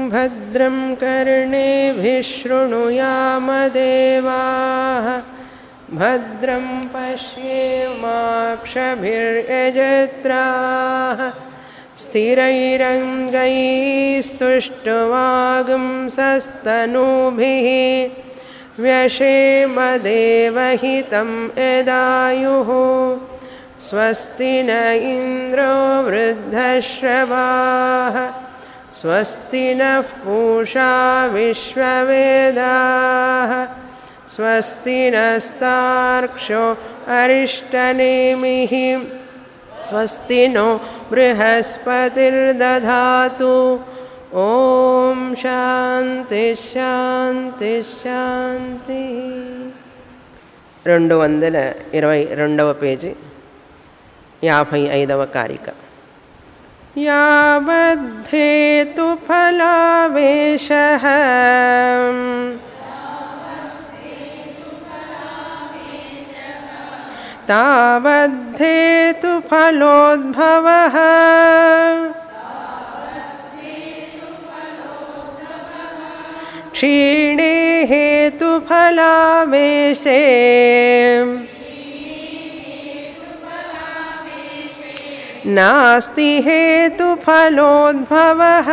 भद्रं कर्णेभिः शृणुयामदेवाः भद्रं पश्येमाक्षभिर्यजत्राः स्थिरैरङ्गैस्तुष्टुवागुंसस्तनूभिः व्यशेमदेवहितं यदायुः स्वस्ति न इन्द्रो वृद्धश्रवाः स्वस्ति नः पूषा विश्ववेदाः स्वस्ति नस्तार्क्ष्यो अरिष्टनेमिः स्वस्ति नो बृहस्पतिर्दधातु ॐ శాంతి శాంతి శాంతి రెండు వందల ఇరవై రెండవ పేజీ యాభై ఐదవ కారిక యావద్ధేతు ఫలావేశ तावद्धेतु फलोद्भवः क्षीणे हेतुफलावेशे नास्ति हेतुफलोद्भवः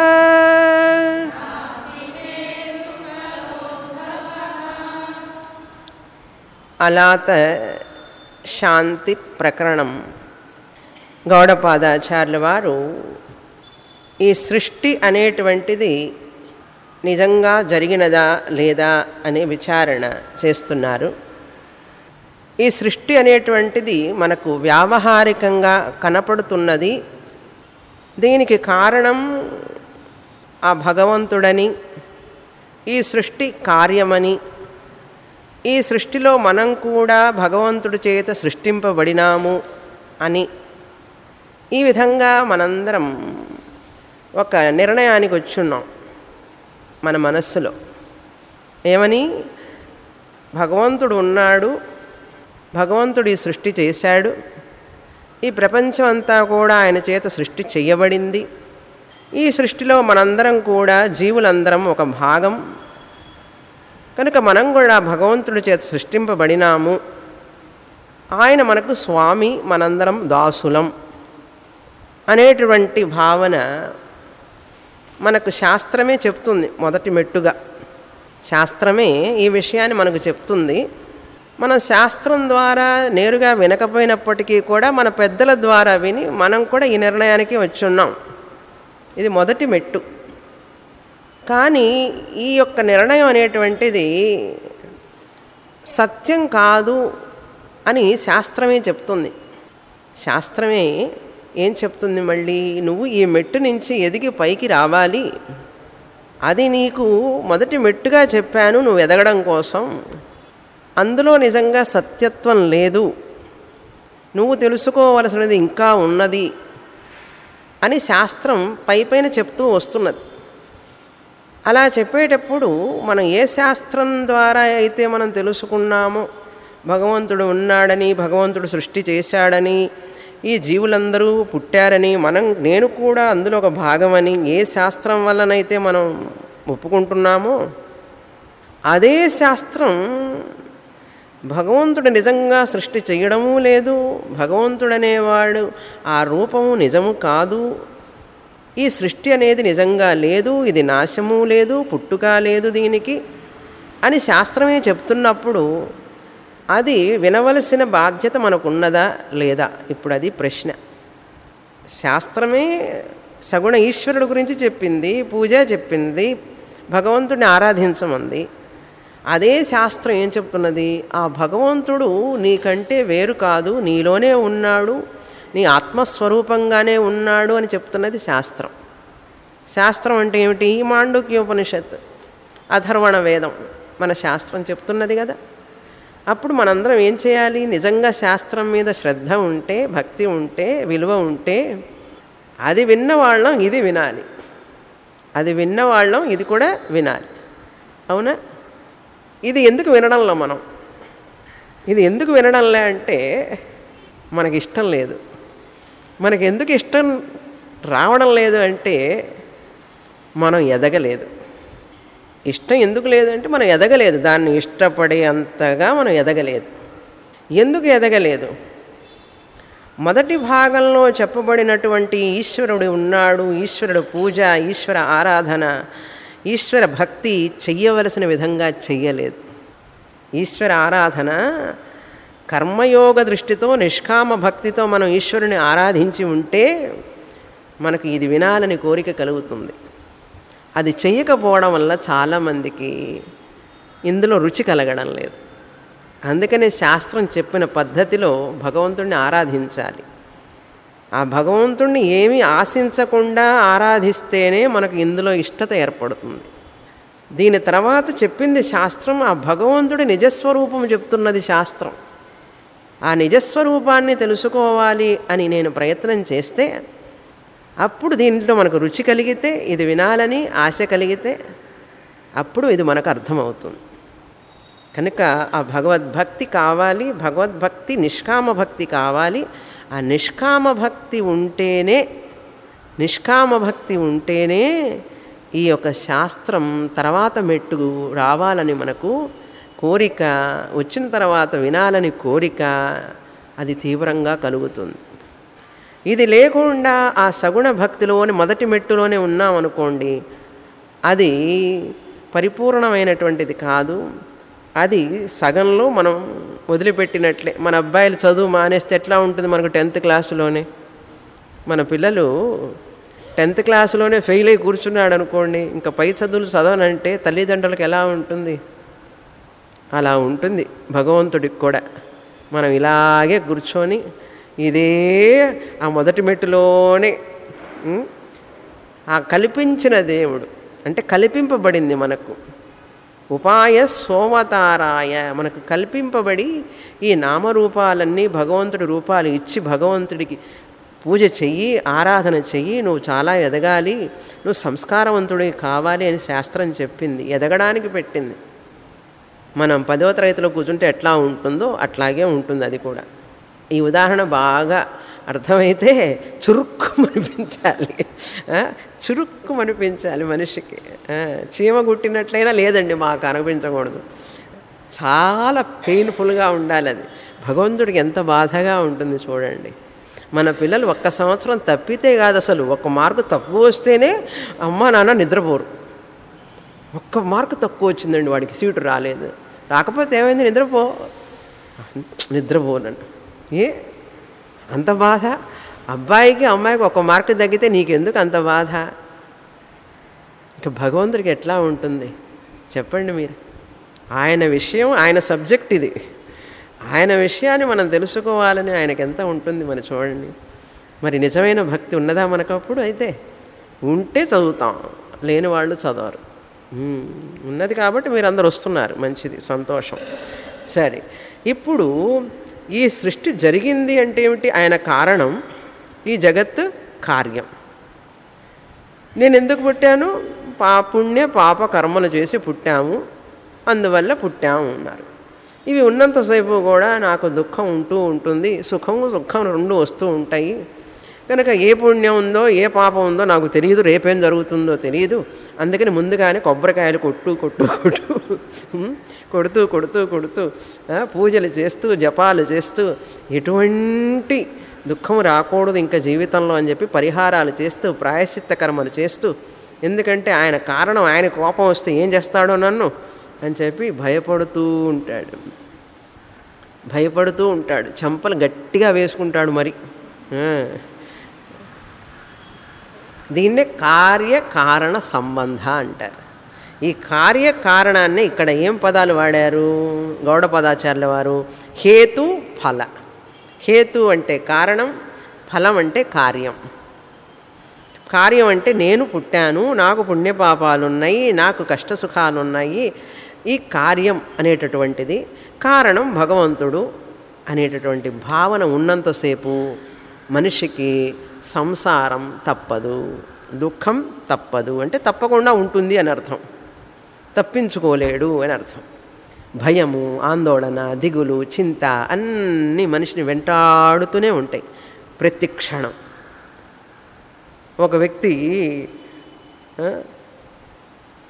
అలాత శాంతి ప్రకరణం గౌడపాదాచార్యుల వారు ఈ సృష్టి అనేటువంటిది నిజంగా జరిగినదా లేదా అనే విచారణ చేస్తున్నారు ఈ సృష్టి అనేటువంటిది మనకు వ్యావహారికంగా కనపడుతున్నది దీనికి కారణం ఆ భగవంతుడని ఈ సృష్టి కార్యమని ఈ సృష్టిలో మనం కూడా భగవంతుడి చేత సృష్టింపబడినాము అని ఈ విధంగా మనందరం ఒక నిర్ణయానికి వచ్చున్నాం మన మనస్సులో ఏమని భగవంతుడు ఉన్నాడు భగవంతుడు ఈ సృష్టి చేశాడు ఈ ప్రపంచం అంతా కూడా ఆయన చేత సృష్టి చేయబడింది ఈ సృష్టిలో మనందరం కూడా జీవులందరం ఒక భాగం కనుక మనం కూడా భగవంతుడి చేత సృష్టింపబడినాము ఆయన మనకు స్వామి మనందరం దాసులం అనేటువంటి భావన మనకు శాస్త్రమే చెప్తుంది మొదటి మెట్టుగా శాస్త్రమే ఈ విషయాన్ని మనకు చెప్తుంది మనం శాస్త్రం ద్వారా నేరుగా వినకపోయినప్పటికీ కూడా మన పెద్దల ద్వారా విని మనం కూడా ఈ నిర్ణయానికి వచ్చున్నాం ఇది మొదటి మెట్టు కానీ ఈ యొక్క నిర్ణయం అనేటువంటిది సత్యం కాదు అని శాస్త్రమే చెప్తుంది శాస్త్రమే ఏం చెప్తుంది మళ్ళీ నువ్వు ఈ మెట్టు నుంచి ఎదిగి పైకి రావాలి అది నీకు మొదటి మెట్టుగా చెప్పాను నువ్వు ఎదగడం కోసం అందులో నిజంగా సత్యత్వం లేదు నువ్వు తెలుసుకోవలసినది ఇంకా ఉన్నది అని శాస్త్రం పై పైన చెప్తూ వస్తున్నది అలా చెప్పేటప్పుడు మనం ఏ శాస్త్రం ద్వారా అయితే మనం తెలుసుకున్నామో భగవంతుడు ఉన్నాడని భగవంతుడు సృష్టి చేశాడని ఈ జీవులందరూ పుట్టారని మనం నేను కూడా అందులో ఒక భాగమని ఏ శాస్త్రం వల్లనైతే మనం ఒప్పుకుంటున్నామో అదే శాస్త్రం భగవంతుడు నిజంగా సృష్టి చేయడము లేదు భగవంతుడనేవాడు ఆ రూపము నిజము కాదు ఈ సృష్టి అనేది నిజంగా లేదు ఇది నాశము లేదు పుట్టుక లేదు దీనికి అని శాస్త్రమే చెప్తున్నప్పుడు అది వినవలసిన బాధ్యత మనకున్నదా లేదా ఇప్పుడు అది ప్రశ్న శాస్త్రమే సగుణ ఈశ్వరుడు గురించి చెప్పింది పూజ చెప్పింది భగవంతుడిని ఆరాధించమంది అదే శాస్త్రం ఏం చెప్తున్నది ఆ భగవంతుడు నీకంటే వేరు కాదు నీలోనే ఉన్నాడు నీ ఆత్మస్వరూపంగానే ఉన్నాడు అని చెప్తున్నది శాస్త్రం శాస్త్రం అంటే ఏమిటి మాండుక్యోపనిషత్ అధర్వణ వేదం మన శాస్త్రం చెప్తున్నది కదా అప్పుడు మనందరం ఏం చేయాలి నిజంగా శాస్త్రం మీద శ్రద్ధ ఉంటే భక్తి ఉంటే విలువ ఉంటే అది విన్నవాళ్ళం ఇది వినాలి అది విన్నవాళ్ళం ఇది కూడా వినాలి అవునా ఇది ఎందుకు వినడంలో మనం ఇది ఎందుకు వినడంలే అంటే మనకి ఇష్టం లేదు మనకి ఎందుకు ఇష్టం రావడం లేదు అంటే మనం ఎదగలేదు ఇష్టం ఎందుకు లేదంటే మనం ఎదగలేదు దాన్ని ఇష్టపడే అంతగా మనం ఎదగలేదు ఎందుకు ఎదగలేదు మొదటి భాగంలో చెప్పబడినటువంటి ఈశ్వరుడు ఉన్నాడు ఈశ్వరుడు పూజ ఈశ్వర ఆరాధన ఈశ్వర భక్తి చెయ్యవలసిన విధంగా చెయ్యలేదు ఈశ్వర ఆరాధన కర్మయోగ దృష్టితో నిష్కామ భక్తితో మనం ఈశ్వరుని ఆరాధించి ఉంటే మనకు ఇది వినాలని కోరిక కలుగుతుంది అది చెయ్యకపోవడం వల్ల చాలామందికి ఇందులో రుచి కలగడం లేదు అందుకనే శాస్త్రం చెప్పిన పద్ధతిలో భగవంతుణ్ణి ఆరాధించాలి ఆ భగవంతుణ్ణి ఏమీ ఆశించకుండా ఆరాధిస్తేనే మనకు ఇందులో ఇష్టత ఏర్పడుతుంది దీని తర్వాత చెప్పింది శాస్త్రం ఆ భగవంతుడి నిజస్వరూపం చెప్తున్నది శాస్త్రం ఆ నిజస్వరూపాన్ని తెలుసుకోవాలి అని నేను ప్రయత్నం చేస్తే అప్పుడు దీంట్లో మనకు రుచి కలిగితే ఇది వినాలని ఆశ కలిగితే అప్పుడు ఇది మనకు అర్థమవుతుంది కనుక ఆ భగవద్భక్తి కావాలి భగవద్భక్తి నిష్కామ భక్తి కావాలి ఆ నిష్కామ భక్తి ఉంటేనే నిష్కామ భక్తి ఉంటేనే ఈ యొక్క శాస్త్రం తర్వాత మెట్టు రావాలని మనకు కోరిక వచ్చిన తర్వాత వినాలని కోరిక అది తీవ్రంగా కలుగుతుంది ఇది లేకుండా ఆ సగుణ భక్తిలోని మొదటి మెట్టులోనే ఉన్నామనుకోండి అది పరిపూర్ణమైనటువంటిది కాదు అది సగంలో మనం వదిలిపెట్టినట్లే మన అబ్బాయిలు చదువు మానేస్తే ఎట్లా ఉంటుంది మనకు టెన్త్ క్లాసులోనే మన పిల్లలు టెన్త్ క్లాసులోనే ఫెయిల్ అయి కూర్చున్నాడు అనుకోండి ఇంకా పై చదువులు చదవనంటే తల్లిదండ్రులకు ఎలా ఉంటుంది అలా ఉంటుంది భగవంతుడికి కూడా మనం ఇలాగే కూర్చొని ఇదే ఆ మొదటి మెట్టులోనే ఉం? ఆ కల్పించిన దేవుడు అంటే కల్పింపబడింది మనకు ఉపాయ సోమతారాయ మనకు కల్పింపబడి ఈ నామరూపాలన్నీ భగవంతుడి రూపాలు ఇచ్చి భగవంతుడికి పూజ చెయ్యి ఆరాధన చెయ్యి నువ్వు చాలా ఎదగాలి నువ్వు సంస్కారవంతుడి కావాలి అని శాస్త్రం చెప్పింది ఎదగడానికి పెట్టింది మనం పదవ తరగతిలో కూర్చుంటే ఎట్లా ఉంటుందో అట్లాగే ఉంటుంది అది కూడా ఈ ఉదాహరణ బాగా అర్థమైతే చురుక్కు అనిపించాలి ఆ, చురుక్కు అనిపించాలి మనిషికి ఆ, చీమ గుట్టినట్లయినా లేదండి మాకు అనిపించకూడదు చాలా పెయిన్ఫుల్గా ఉండాలి అది భగవంతుడికి ఎంత బాధగా ఉంటుంది చూడండి మన పిల్లలు ఒక్క సంవత్సరం తప్పితే కాదు అసలు ఒక్క మార్కు తక్కువ వస్తేనే అమ్మ నాన్న నిద్రపోరు ఒక్క మార్కు తక్కువ వచ్చిందండి వాడికి సీటు రాలేదు రాకపోతే ఏమైంది నిద్రపో నిద్రపోనండి ఏ అంత బాధ అబ్బాయికి అమ్మాయికి ఒక మార్కు తగ్గితే నీకెందుకు అంత బాధ ఇక భగవంతుడికి ఎట్లా ఉంటుంది చెప్పండి మీరు ఆయన విషయం ఆయన సబ్జెక్ట్ ఇది ఆయన విషయాన్ని మనం తెలుసుకోవాలని ఆయనకి ఎంత ఉంటుంది మరి చూడండి మరి నిజమైన భక్తి ఉన్నదా మనకప్పుడు అయితే ఉంటే చదువుతాం లేని వాళ్ళు చదవరు ఉమ్, ఉన్నది కాబట్టి మీరు అందరు వస్తున్నారు మంచిది సంతోషం సరే ఇప్పుడు ఈ సృష్టి జరిగింది అంటే ఏమిటి ఆయన కారణం ఈ జగత్ కార్యం నేను ఎందుకు పుట్టాను పా పుణ్య పాప కర్మలు చేసి పుట్టాము అందువల్ల పుట్టాము అన్నారు ఇవి ఉన్నంతసేపు కూడా నాకు దుఃఖం ఉంటూ ఉంటుంది సుఖము దుఃఖం రెండు వస్తూ ఉంటాయి కనుక ఏ పుణ్యం ఉందో ఏ పాపం ఉందో నాకు తెలియదు రేపేం జరుగుతుందో తెలియదు అందుకని ముందుగానే కొబ్బరికాయలు కొట్టు కొట్టు కొట్టు ఉమ్, కొడుతూ కొడుతూ కొడుతూ ఆ, పూజలు చేస్తూ జపాలు చేస్తూ ఎటువంటి దుఃఖం రాకూడదు ఇంకా జీవితంలో అని చెప్పి పరిహారాలు చేస్తూ ప్రాయశ్చిత్త కర్మలు చేస్తూ ఎందుకంటే ఆయన కారణం ఆయన కోపం వస్తే ఏం చేస్తాడో నన్ను అని చెప్పి భయపడుతూ ఉంటాడు భయపడుతూ ఉంటాడు చెంపలు గట్టిగా వేసుకుంటాడు మరి ఆ. దీన్నే కార్యకారణ సంబంధ అంటారు ఈ కార్యకారణాన్ని ఇక్కడ ఏం పదాలు వాడారు గౌడ పదాచార్యుల వారు హేతు ఫల హేతు అంటే కారణం ఫలం అంటే కార్యం కార్యం అంటే నేను పుట్టాను నాకు పుణ్యపాపాలు ఉన్నాయి నాకు కష్టసుఖాలు ఉన్నాయి ఈ కార్యం అనేటటువంటిది కారణం భగవంతుడు అనేటటువంటి భావన ఉన్నంతసేపు మనిషికి సంసారం తప్పదు దుఃఖం తప్పదు అంటే తప్పకుండా ఉంటుంది అని అర్థం తప్పించుకోలేడు అని అర్థం భయము ఆందోళన దిగులు చింత అన్నీ మనిషిని వెంటాడుతూనే ఉంటాయి ప్రతి క్షణం ఒక వ్యక్తి ఆ,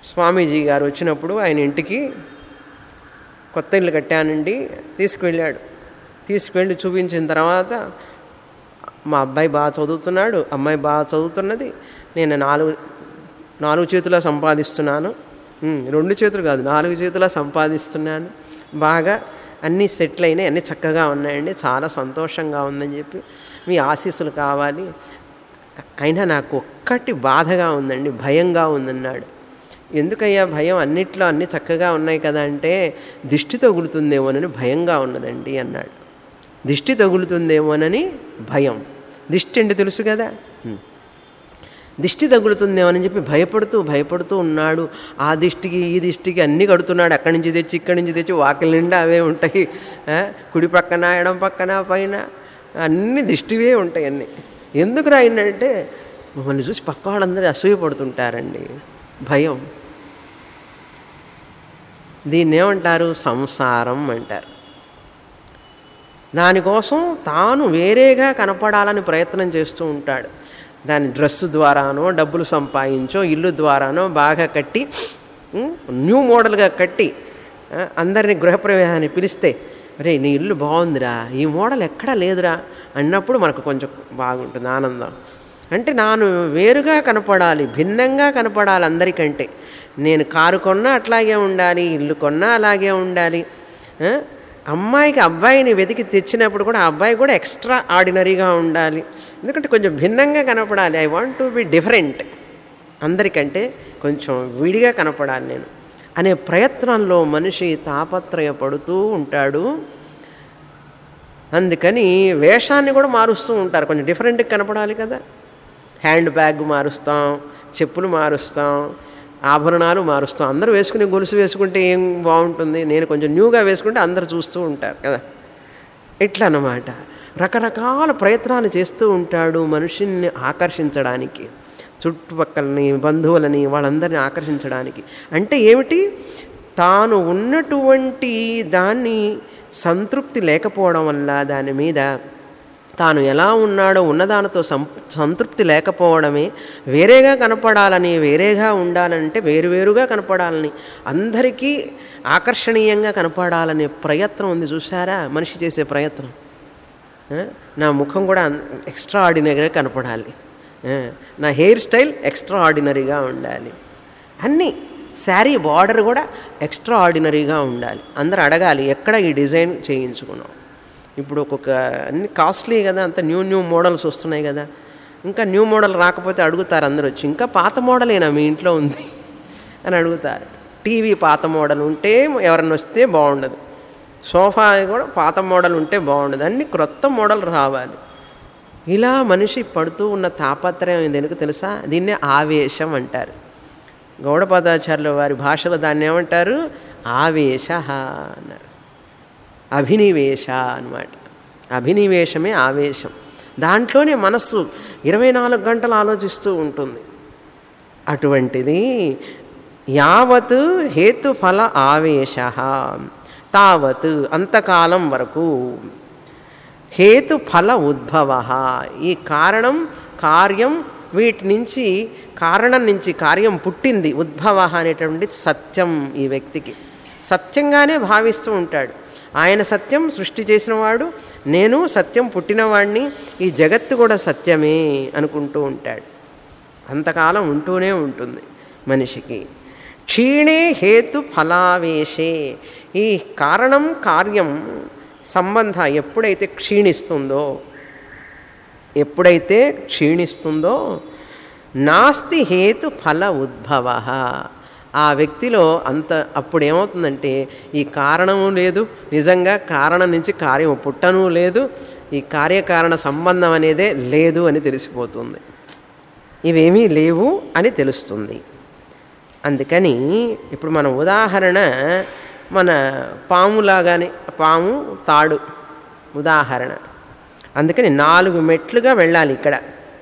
స్వామీజీ గారు వచ్చినప్పుడు ఆయన ఇంటికి కొత్త ఇల్లు కట్టానండి తీసుకువెళ్ళాడు తీసుకువెళ్ళి చూపించిన తర్వాత మా అబ్బాయి బాగా చదువుతున్నాడు అమ్మాయి బాగా చదువుతున్నది నేను నాలుగు నాలుగు చేతుల సంపాదిస్తున్నాను ఉమ్, రెండు చేతులు కాదు నాలుగు చేతుల సంపాదిస్తున్నాను బాగా అన్నీ సెటిల్ అయినాయి అన్నీ చక్కగా ఉన్నాయండి చాలా సంతోషంగా ఉందని చెప్పి మీ ఆశీస్సులు కావాలి అయినా నాకు ఒక్కటి బాధగా ఉందండి భయంగా ఉందన్నాడు ఎందుకయ్యా భయం అన్నిట్లో అన్నీ చక్కగా ఉన్నాయి కదా అంటే దిష్టి తగులుతుందేమోనని భయంగా ఉన్నదండి అన్నాడు దిష్టి తగులుతుందేమోనని భయం దిష్టి అంటే తెలుసు కదా హ్మ్. దిష్టి తగులుతుందేమని చెప్పి భయపడుతూ భయపడుతూ ఉన్నాడు ఆ దిష్టికి ఈ దిష్టికి అన్నీ కడుతున్నాడు అక్కడి నుంచి తెచ్చి ఇక్కడి నుంచి తెచ్చి వాకిలి నిండా అవే ఉంటాయి ఆ, కుడి పక్కన ఎడం పక్కన పైన అన్ని దిష్టివే ఉంటాయి అన్నీ ఎందుకు రాయిందంటే మమ్మల్ని చూసి పక్క వాళ్ళందరూ అసూయపడుతుంటారండి భయం దీన్ని ఏమంటారు సంసారం అంటారు దానికోసం తాను వేరేగా కనపడాలని ప్రయత్నం చేస్తూ ఉంటాడు దాని డ్రెస్ ద్వారానో డబ్బులు సంపాదించో ఇల్లు ద్వారానో బాగా కట్టి ఉం, న్యూ మోడల్గా కట్టి ఆ, అందరినీ గృహప్రవేశాన్ని పిలిస్తే రే నీ ఇల్లు బాగుందిరా ఈ మోడల్ ఎక్కడా లేదురా అన్నప్పుడు మనకు కొంచెం బాగుంటుంది ఆనందం అంటే నాను వేరుగా కనపడాలి భిన్నంగా కనపడాలి అందరికంటే నేను కారు కొన్నా అట్లాగే ఉండాలి ఇల్లు కొన్నా అలాగే ఉండాలి ఆ? అమ్మాయికి అబ్బాయిని వెతికి తెచ్చినప్పుడు కూడా ఆ అబ్బాయి కూడా ఎక్స్ట్రా ఆర్డినరీగా ఉండాలి ఎందుకంటే కొంచెం భిన్నంగా కనపడాలి I want to be different అందరికంటే కొంచెం విడిగా కనపడాలి నేను అనే ప్రయత్నంలో మనిషి తాపత్రయపడుతూ ఉంటాడు అందుకని వేషాన్ని కూడా మారుస్తూ ఉంటారు కొంచెం డిఫరెంట్గా కనపడాలి కదా హ్యాండ్ బ్యాగ్ మారుస్తాం చెప్పులు మారుస్తాం ఆభరణాలు మారుస్తాం అందరూ వేసుకుని గొలుసు వేసుకుంటే ఏం బాగుంటుంది నేను కొంచెం న్యూగా వేసుకుంటే అందరు చూస్తూ ఉంటారు కదా ఇట్లా అన్నమాట రకరకాల ప్రయత్నాలు చేస్తూ ఉంటాడు మనుషుల్ని ఆకర్షించడానికి చుట్టుపక్కలని బంధువులని వాళ్ళందరినీ ఆకర్షించడానికి అంటే ఏమిటి తాను ఉన్నటువంటి దాన్ని సంతృప్తి లేకపోవడం వల్ల దాని మీద తాను ఎలా ఉన్నాడో ఉన్నదానితో సం సంతృప్తి లేకపోవడమే వేరేగా కనపడాలని వేరేగా ఉండాలంటే వేరువేరుగా కనపడాలని అందరికీ ఆకర్షణీయంగా కనపడాలనే ప్రయత్నం ఉంది చూసారా మనిషి చేసే ప్రయత్నం ఆ, నా ముఖం కూడా ఎక్స్ట్రా ఆర్డినరీగా కనపడాలి ఆ, నా హెయిర్ స్టైల్ ఎక్స్ట్రా ఆర్డినరీగా ఉండాలి అన్నీ శారీ బార్డర్ కూడా ఎక్స్ట్రా ఆర్డినరీగా ఉండాలి అందరు అడగాలి ఎక్కడ ఈ డిజైన్ చేయించుకున్నాం ఇప్పుడు ఒక్కొక్క అన్ని కాస్ట్లీ కదా అంత న్యూ న్యూ మోడల్స్ వస్తున్నాయి కదా ఇంకా న్యూ మోడల్ రాకపోతే అడుగుతారు అందరు వచ్చి ఇంకా పాత మోడలేనా మీ ఇంట్లో ఉంది అని అడుగుతారు టీవీ పాత మోడల్ ఉంటే ఎవరన్నా వస్తే బాగుండదు సోఫా కూడా పాత మోడల్ ఉంటే బాగుండదు అన్ని క్రొత్త మోడల్ రావాలి ఇలా మనిషి పడుతూ ఉన్న తాపత్రయం ఎందుకు తెలుసా దీన్నే ఆవేశం అంటారు గౌడపదాచార్యుల వారి భాషలో దాన్ని ఏమంటారు ఆవేశ అన్నారు అభినివేశ అన్నమాట అభినివేశమే ఆవేశం దాంట్లోనే మనస్సు ఇరవై నాలుగు గంటలు ఆలోచిస్తూ ఉంటుంది అటువంటిది యావత్ హేతుఫల ఆవేశ తావత్ అంతకాలం వరకు హేతుఫల ఉద్భవ ఈ కారణం కార్యం వీటి నుంచి కారణం నుంచి కార్యం పుట్టింది ఉద్భవ అనేటువంటి సత్యం ఈ వ్యక్తికి సత్యంగానే భావిస్తూ ఉంటాడు ఆయన సత్యం సృష్టి చేసినవాడు నేను సత్యం పుట్టినవాడిని ఈ జగత్తు కూడా సత్యమే అనుకుంటూ ఉంటాడు అంతకాలం ఉంటూనే ఉంటుంది మనిషికి క్షీణే హేతు ఫలావేశే ఈ కారణం కార్యం సంబంధ ఎప్పుడైతే క్షీణిస్తుందో ఎప్పుడైతే క్షీణిస్తుందో నాస్తి హేతు ఫల ఉద్భవ ఆ వ్యక్తిలో అంత అప్పుడు ఏమవుతుందంటే ఈ కారణము లేదు నిజంగా కారణం నుంచి కార్యం పుట్టను లేదు ఈ కార్యకారణ సంబంధం అనేదే లేదు అని తెలిసిపోతుంది ఇవేమీ లేవు అని తెలుస్తుంది అందుకని ఇప్పుడు మన ఉదాహరణ మన పాములాగానే పాము తాడు ఉదాహరణ అందుకని నాలుగు మెట్లుగా వెళ్ళాలి ఇక్కడ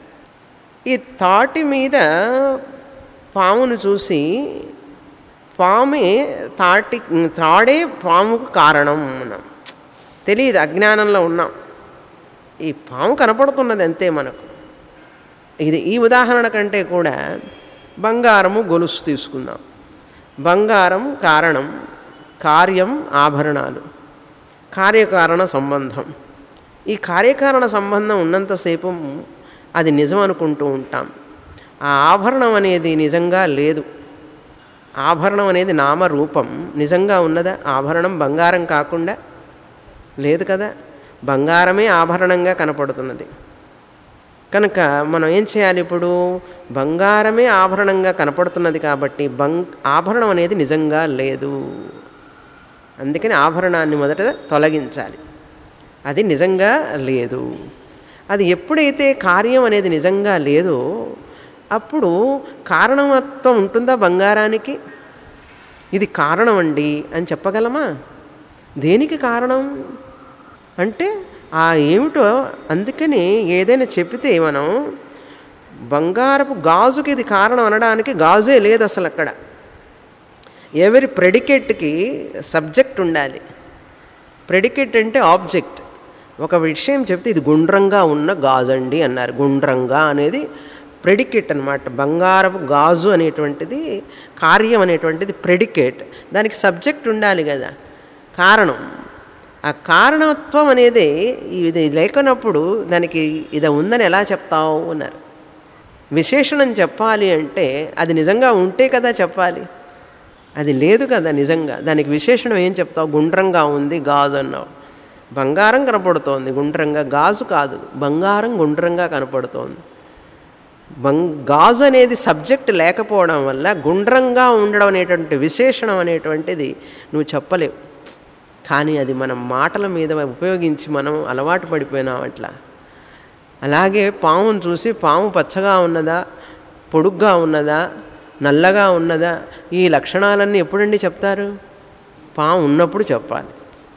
ఈ తాటి మీద పామును చూసి పామే తాటి తాడే పాముకు కారణం మనం తెలియదు అజ్ఞానంలో ఉన్నాం ఈ పాము కనపడుతున్నది అంతే మనకు ఇది ఈ ఉదాహరణ కంటే కూడా బంగారము గొలుసు తీసుకుందాం బంగారం కారణం కార్యం ఆభరణాలు కార్యకారణ సంబంధం ఈ కార్యకారణ సంబంధం ఉన్నంతసేపు అది నిజం అనుకుంటూ ఉంటాం ఆ ఆభరణం అనేది నిజంగా లేదు ఆభరణం అనేది నామరూపం నిజంగా ఉన్నదా ఆభరణం బంగారం కాకుండా లేదు కదా బంగారమే ఆభరణంగా కనపడుతున్నది కనుక మనం ఏం చేయాలి ఇప్పుడు బంగారమే ఆభరణంగా కనపడుతున్నది కాబట్టి బంగ్ ఆభరణం అనేది నిజంగా లేదు అందుకని ఆభరణాన్ని మొదట తొలగించాలి అది నిజంగా లేదు అది ఎప్పుడైతే కార్యం అనేది నిజంగా లేదో అప్పుడు కారణమత్వం ఉంటుందా బంగారానికి ఇది కారణం అండి అని చెప్పగలమా దేనికి కారణం అంటే ఆ ఏమిటో అందుకని ఏదైనా చెప్పితే మనం బంగారపు గాజుకి ఇది కారణం అనడానికి గాజే లేదు అసలు అక్కడ ఎవరి ప్రెడికేట్కి సబ్జెక్ట్ ఉండాలి ప్రెడికేట్ అంటే ఆబ్జెక్ట్ ఒక విషయం చెప్తే ఇది గుండ్రంగా ఉన్న గాజు అండి అన్నారు గుండ్రంగా అనేది ప్రెడికేట్ అనమాట బంగారపు గాజు అనేటువంటిది కార్యం అనేటువంటిది ప్రెడికేట్ దానికి సబ్జెక్ట్ ఉండాలి కదా కారణం ఆ కారణత్వం అనేది ఇది లేకున్నప్పుడు దానికి ఇది ఉందని ఎలా చెప్తావు అన్నారు విశేషణం చెప్పాలి అంటే అది నిజంగా ఉంటే కదా చెప్పాలి అది లేదు కదా నిజంగా దానికి విశేషణం ఏం చెప్తావు గుండ్రంగా ఉంది గాజు అన్నావు బంగారం కనపడుతోంది గుండ్రంగా గాజు కాదు బంగారం గుండ్రంగా కనపడుతోంది బంగ్ గాజు అనేది సబ్జెక్ట్ లేకపోవడం వల్ల గుండ్రంగా ఉండడం అనేటువంటి విశేషణం అనేటువంటిది నువ్వు చెప్పలేవు కానీ అది మనం మాటల మీద ఉపయోగించి మనం అలవాటు పడిపోయినాం అట్లా అలాగే పామును చూసి పాము పచ్చగా ఉన్నదా పొడుగ్గా ఉన్నదా నల్లగా ఉన్నదా ఈ లక్షణాలన్నీ ఎప్పుడండి చెప్తారు పాము ఉన్నప్పుడు చెప్పాలి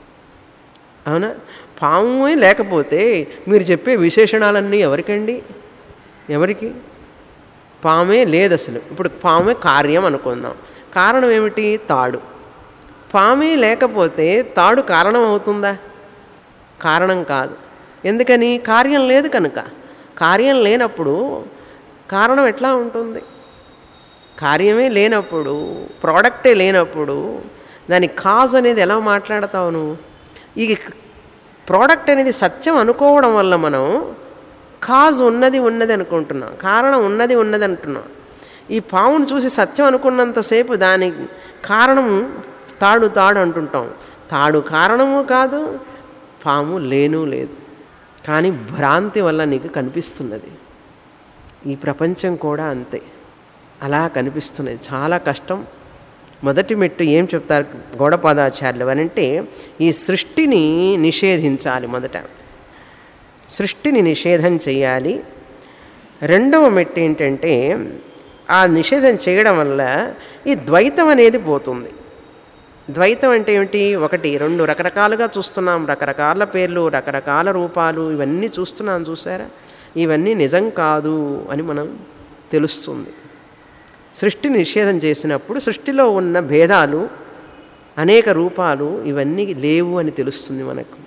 అవునా పాము లేకపోతే మీరు చెప్పే విశేషణాలన్నీ ఎవరికండి ఎవరికి పామే లేదు అసలు ఇప్పుడు పామే కార్యం అనుకుందాం కారణం ఏమిటి తాడు పామే లేకపోతే తాడు కారణం అవుతుందా కారణం కాదు ఎందుకని కార్యం లేదు కనుక కార్యం లేనప్పుడు కారణం ఎట్లా ఉంటుంది కార్యమే లేనప్పుడు ప్రోడక్టే లేనప్పుడు దాని కాజ్ అనేది ఎలా మాట్లాడతావు నువ్వు ఈ ప్రోడక్ట్ అనేది సత్యం అనుకోవడం వల్ల మనం కాజ్ ఉన్నది ఉన్నది అనుకుంటున్నాం కారణం ఉన్నది ఉన్నది అంటున్నాం ఈ పావును చూసి సత్యం అనుకున్నంతసేపు దాని కారణం తాడు తాడు అంటుంటాం తాడు కారణము కాదు పాము లేను లేదు కానీ భ్రాంతి వల్ల నీకు కనిపిస్తున్నది ఈ ప్రపంచం కూడా అంతే అలా కనిపిస్తున్నది చాలా కష్టం మొదటి మెట్టు ఏం చెప్తారు గౌడపాదాచార్యులు అని అంటే ఈ సృష్టిని నిషేధించాలి మొదట సృష్టిని నిషేధం చేయాలి రెండవ మెట్టు ఏంటంటే ఆ నిషేధం చేయడం వల్ల ఈ ద్వైతం అనేది పోతుంది ద్వైతం అంటే ఏమిటి ఒకటి రెండు రకరకాలుగా చూస్తున్నాం రకరకాల పేర్లు రకరకాల రూపాలు ఇవన్నీ చూస్తున్నాం చూసారా ఇవన్నీ నిజం కాదు అని మనం తెలుస్తుంది సృష్టి నిషేధం చేసినప్పుడు సృష్టిలో ఉన్న భేదాలు అనేక రూపాలు ఇవన్నీ లేవు అని తెలుస్తుంది మనకు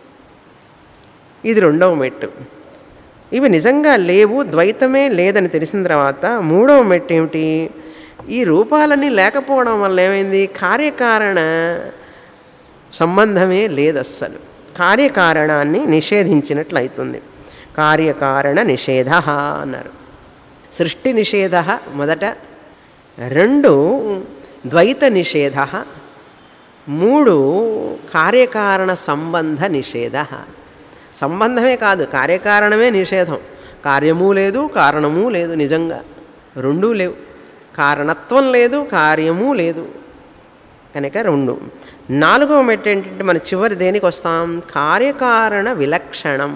ఇది రెండవ మెట్టు ఇవి నిజంగా లేవు ద్వైతమే లేదని తెలిసిన తర్వాత మూడవ మెట్టు ఏమిటి ఈ రూపాలన్నీ లేకపోవడం వల్ల ఏమైంది కార్యకారణ సంబంధమే లేదు అస్సలు కార్యకారణాన్ని నిషేధించినట్లు అవుతుంది కార్యకారణ నిషేధ అన్నారు సృష్టి నిషేధ మొదట రెండు ద్వైత నిషేధ మూడు కార్యకారణ సంబంధ నిషేధ సంబంధమే కాదు కార్యకారణమే నిషేధం కార్యము లేదు కారణము లేదు నిజంగా రెండూ లేవు కారణత్వం లేదు కార్యము లేదు కనుక రెండు నాలుగవ మెట్టు ఏంటంటే మన చివరి దేనికి వస్తాం కార్యకారణ విలక్షణం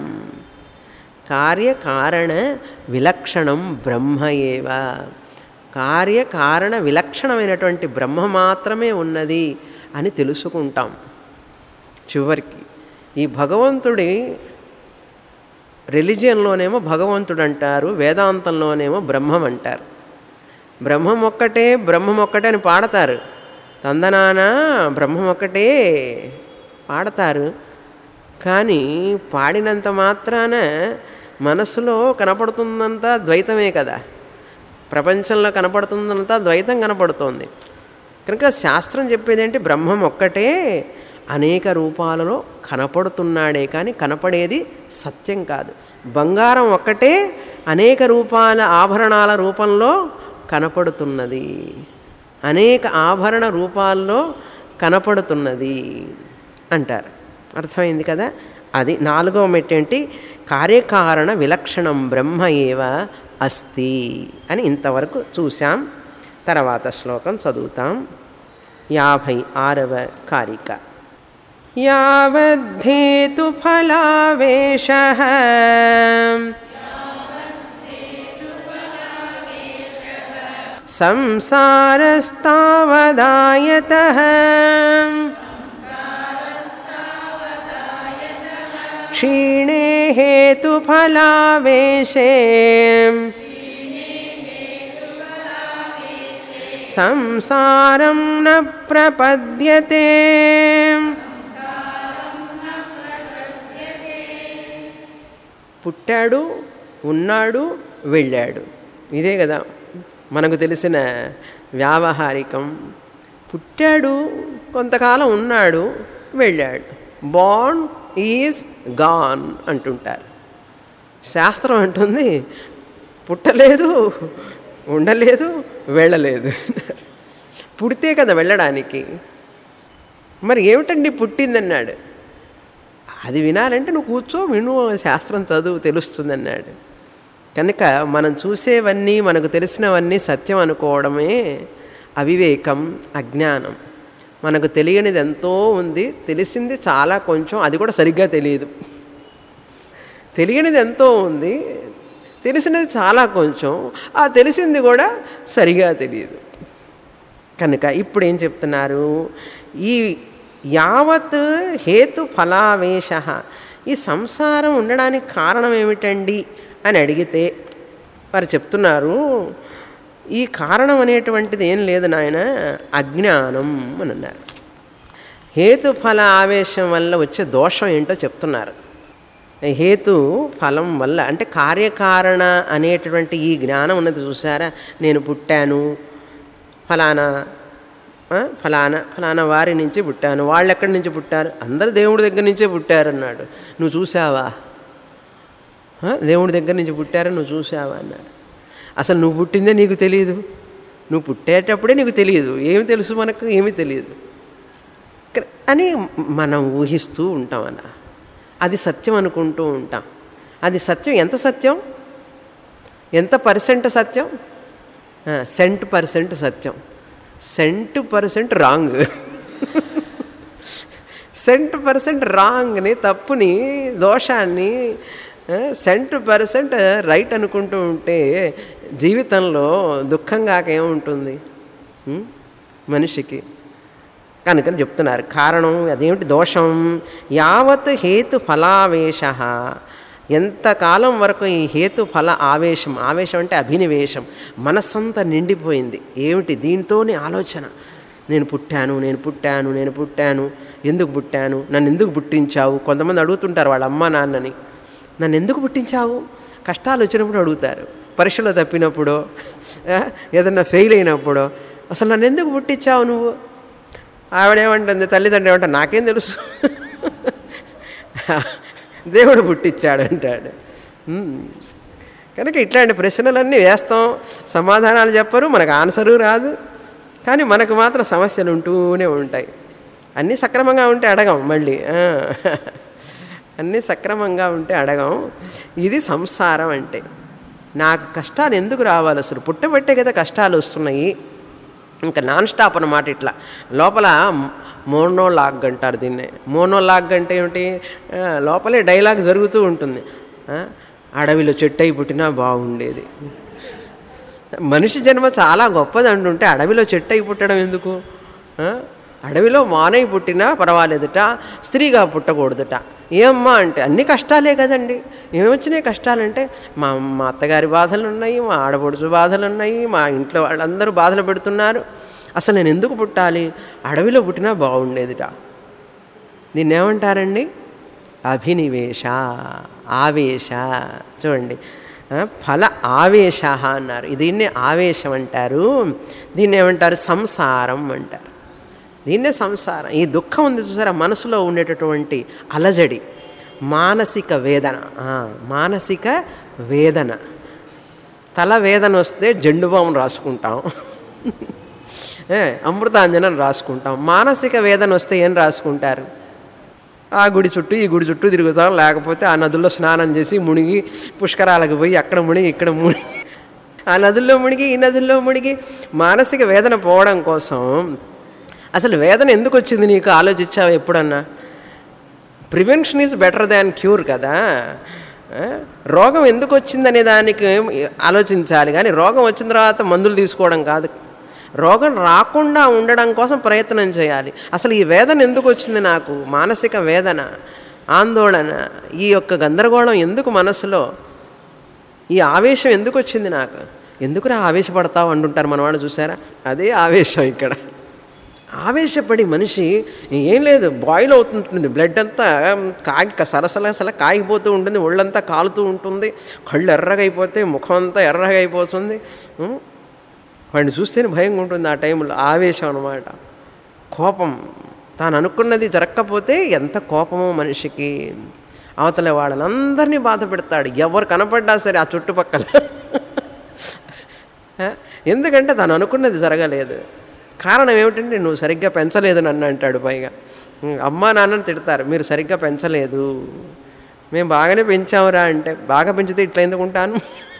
కార్యకారణ విలక్షణం బ్రహ్మ ఏవ కార్యకారణ విలక్షణమైనటువంటి బ్రహ్మ మాత్రమే ఉన్నది అని తెలుసుకుంటాం చివరికి ఈ భగవంతుడి రిలిజియన్లోనేమో భగవంతుడు అంటారు వేదాంతంలోనేమో బ్రహ్మం అంటారు బ్రహ్మం ఒక్కటే బ్రహ్మం ఒక్కటే అని పాడతారు తందనాన బ్రహ్మం ఒక్కటే పాడతారు కానీ పాడినంత మాత్రాన మనసులో కనపడుతుందంతా ద్వైతమే కదా ప్రపంచంలో కనపడుతుందంతా ద్వైతం కనపడుతోంది కనుక శాస్త్రం చెప్పేది ఏంటి బ్రహ్మం ఒక్కటే అనేక రూపాలలో కనపడుతున్నాడే కానీ కనపడేది సత్యం కాదు బంగారం ఒక్కటే అనేక రూపాల ఆభరణాల రూపంలో కనపడుతున్నది అనేక ఆభరణ రూపాల్లో కనపడుతున్నది అంటారు అర్థమైంది కదా అది నాలుగవ మెట్టేంటి కార్యకారణ విలక్షణం బ్రహ్మ ఏవ అస్తి అని ఇంతవరకు చూసాం తర్వాత శ్లోకం చదువుతాం యాభై ఆరవ కారిక యావద్ధేతు ఫలావేశ సంసారస్తావదాయత క్షీణే హేతుఫలావేశే సంసారం న ప్రపద్యతే పుట్టాడు ఉన్నాడు వెళ్ళాడు ఇదే కదా మనకు తెలిసిన వ్యావహారికం పుట్టాడు కొంతకాలం ఉన్నాడు వెళ్ళాడు బాన్ ఈజ్ గాన్ అంటుంటారు శాస్త్రం అంటుంది పుట్టలేదు ఉండలేదు వెళ్ళలేదు పుడితే కదా వెళ్ళడానికి మరి ఏమిటండి పుట్టిందన్నాడు అది వినాలంటే నువ్వు కూర్చో విను శాస్త్రం చదువు తెలుస్తుందన్నాడు కనుక మనం చూసేవన్నీ మనకు తెలిసినవన్నీ సత్యం అనుకోవడమే అవివేకం అజ్ఞానం మనకు తెలియనిది ఎంతో ఉంది తెలిసింది చాలా కొంచెం అది కూడా సరిగ్గా తెలియదు తెలియనిది ఎంతో ఉంది తెలిసినది చాలా కొంచెం ఆ తెలిసింది కూడా సరిగా తెలియదు కనుక ఇప్పుడు ఏం చెప్తున్నారు ఈ యావత్ హేతు ఫలావేశ ఈ సంసారం ఉండడానికి కారణం ఏమిటండి అని అడిగితే వారు చెప్తున్నారు ఈ కారణం అనేటువంటిది ఏం లేదు నాయన అజ్ఞానం అని అన్నారు హేతుఫల ఆవేశం వల్ల వచ్చే దోషం ఏంటో చెప్తున్నారు హేతు ఫలం వల్ల అంటే కార్యకారణ అనేటువంటి ఈ జ్ఞానం ఉన్నది చూసారా నేను పుట్టాను ఫలానా ఫలానా ఫలానా వారి నుంచి పుట్టాను వాళ్ళు ఎక్కడి నుంచి పుట్టారు అందరు దేవుడి దగ్గర నుంచే పుట్టారన్నాడు నువ్వు చూసావా దేవుడి దగ్గర నుంచి పుట్టారని నువ్వు చూసావా అన్నాడు అసలు నువ్వు పుట్టిందే నీకు తెలియదు నువ్వు పుట్టేటప్పుడే నీకు తెలియదు ఏమి తెలుసు మనకు ఏమీ తెలియదు అని మనం ఊహిస్తూ ఉంటాం అన్న అది సత్యం అనుకుంటూ ఉంటాం అది సత్యం ఎంత సత్యం ఎంత పర్సెంట్ సత్యం సెంట్ పర్సెంట్ సత్యం cent percent wrong cent percent రాంగ్ని తప్పుని దోషాన్ని సెంట్ పర్సెంట్ రైట్ అనుకుంటూ ఉంటే జీవితంలో దుఃఖం కాకేముంటుంది మనిషికి కనుకని చెప్తున్నారు కారణం అదేమిటి దోషం యావత్ హేతు ఫలావేశ ఎంతకాలం వరకు ఈ హేతు ఫల ఆవేశం ఆవేశం అంటే అభినివేశం మనస్సంతా నిండిపోయింది ఏమిటి దీంతోనే ఆలోచన నేను పుట్టాను నేను పుట్టాను నేను పుట్టాను ఎందుకు పుట్టాను నన్ను ఎందుకు పుట్టించావు కొంతమంది అడుగుతుంటారు వాళ్ళ అమ్మ నాన్నని నన్ను ఎందుకు పుట్టించావు కష్టాలు వచ్చినప్పుడు అడుగుతారు పరీక్షలో తప్పినప్పుడు ఏదన్నా ఫెయిల్ అయినప్పుడు అసలు నన్ను ఎందుకు పుట్టించావు నువ్వు ఆవిడేమంటుంది తల్లిదండ్రులు ఏమంటారు నాకేం తెలుసు దేవుడు పుట్టించాడు అంటాడు కనుక ఇట్లాంటి ప్రశ్నలన్నీ వేస్తాం సమాధానాలు చెప్పరు మనకు ఆన్సరు రాదు కానీ మనకు మాత్రం సమస్యలు ఉంటూనే ఉంటాయి అన్నీ సక్రమంగా ఉంటే అడగం మళ్ళీ అన్నీ సక్రమంగా ఉంటే అడగం ఇది సంసారం అంటే నాకు కష్టాలు ఎందుకు రావాలి అసలు పుట్టబట్టే కదా కష్టాలు వస్తున్నాయి ఇంకా నాన్ స్టాప్ అన్నమాట ఇట్లా లోపల మోనోలాగ్ అంటారు దీన్ని మోనోలాగ్ అంటే ఏమిటి లోపలే డైలాగ్ జరుగుతూ ఉంటుంది అడవిలో చెట్టు అయి పుట్టినా బాగుండేది మనిషి జన్మ చాలా గొప్పది అంటుంటే అడవిలో చెట్టు అయి పుట్టడం ఎందుకు అడవిలో మానై పుట్టినా పర్వాలేదుట స్త్రీగా పుట్టకూడదుట ఏమ్మా అంటే అన్ని కష్టాలే కదండి ఏమొచ్చినాయి కష్టాలంటే మా మా అత్తగారి బాధలు ఉన్నాయి మా ఆడపడుచు బాధలు ఉన్నాయి మా ఇంట్లో వాళ్ళందరూ బాధలు పెడుతున్నారు అసలు నేను ఎందుకు పుట్టాలి అడవిలో పుట్టినా బాగుండేదిట దీన్ని ఏమంటారండి అభినివేశ ఆవేశ చూడండి ఆ, ఫల ఆవేశ అన్నారు దీన్నే ఆవేశం అంటారు దీన్ని ఏమంటారు సంసారం అంటారు దీన్నే సంసారం ఈ దుఃఖం ఉంది చూసారా మనసులో ఉండేటటువంటి అలజడి మానసిక వేదన ఆ, మానసిక వేదన తల వేదన వస్తే జెండు బామ్ రాసుకుంటాం ఏ, అమృతాంజనం రాసుకుంటాం మానసిక వేదన వస్తే ఏం రాసుకుంటారు ఆ గుడి చుట్టూ ఈ గుడి చుట్టూ తిరుగుతాం లేకపోతే ఆ నదుల్లో స్నానం చేసి మునిగి పుష్కరాలకు పోయి అక్కడ మునిగి ఇక్కడ మునిగి ఆ నదుల్లో మునిగి ఈ నదుల్లో మునిగి మానసిక వేదన పోవడం కోసం అసలు వేదన ఎందుకు వచ్చింది నీకు ఆలోచించావు ఎప్పుడన్నా prevention is better than cure కదా ఆ? రోగం ఎందుకు వచ్చిందనే దానికి ఆలోచించాలి కానీ రోగం వచ్చిన తర్వాత మందులు తీసుకోవడం కాదు రోగం రాకుండా ఉండడం కోసం ప్రయత్నం చేయాలి అసలు ఈ వేదన ఎందుకు వచ్చింది నాకు మానసిక వేదన ఆందోళన ఈ యొక్క గందరగోళం ఎందుకు మనసులో ఈ ఆవేశం ఎందుకు వచ్చింది నాకు ఎందుకురా ఆవేశపడతావు అంటుంటారు మన వాళ్ళు చూసారా అదే ఆవేశం ఇక్కడ ఆవేశపడి మనిషి ఏం లేదు బాయిల్ అవుతుంటుంది బ్లడ్ అంతా కాగి సలసలసల కాగిపోతూ ఉంటుంది ఒళ్ళంతా కాలుతూ ఉంటుంది కళ్ళు ఎర్రగా అయిపోతే ముఖం అంతా ఎర్రగా అయిపోతుంది ఉం? వాడిని చూస్తేనే భయంగా ఉంటుంది ఆ టైంలో ఆవేశం అనమాట కోపం తాను అనుకున్నది జరగకపోతే ఎంత కోపమో మనిషికి అవతల వాళ్ళని బాధ పెడతాడు ఎవరు కనపడ్డా సరే ఆ చుట్టుపక్కల ఆ? ఎందుకంటే తను అనుకున్నది జరగలేదు కారణం ఏమిటంటే నువ్వు సరిగ్గా పెంచలేదు నన్ను అంటాడు పైగా ఉం, అమ్మా నాన్నని తిడతారు మీరు సరిగ్గా పెంచలేదు మేము బాగానే పెంచామురా అంటే బాగా పెంచితే ఇట్లా ఎందుకుంటాను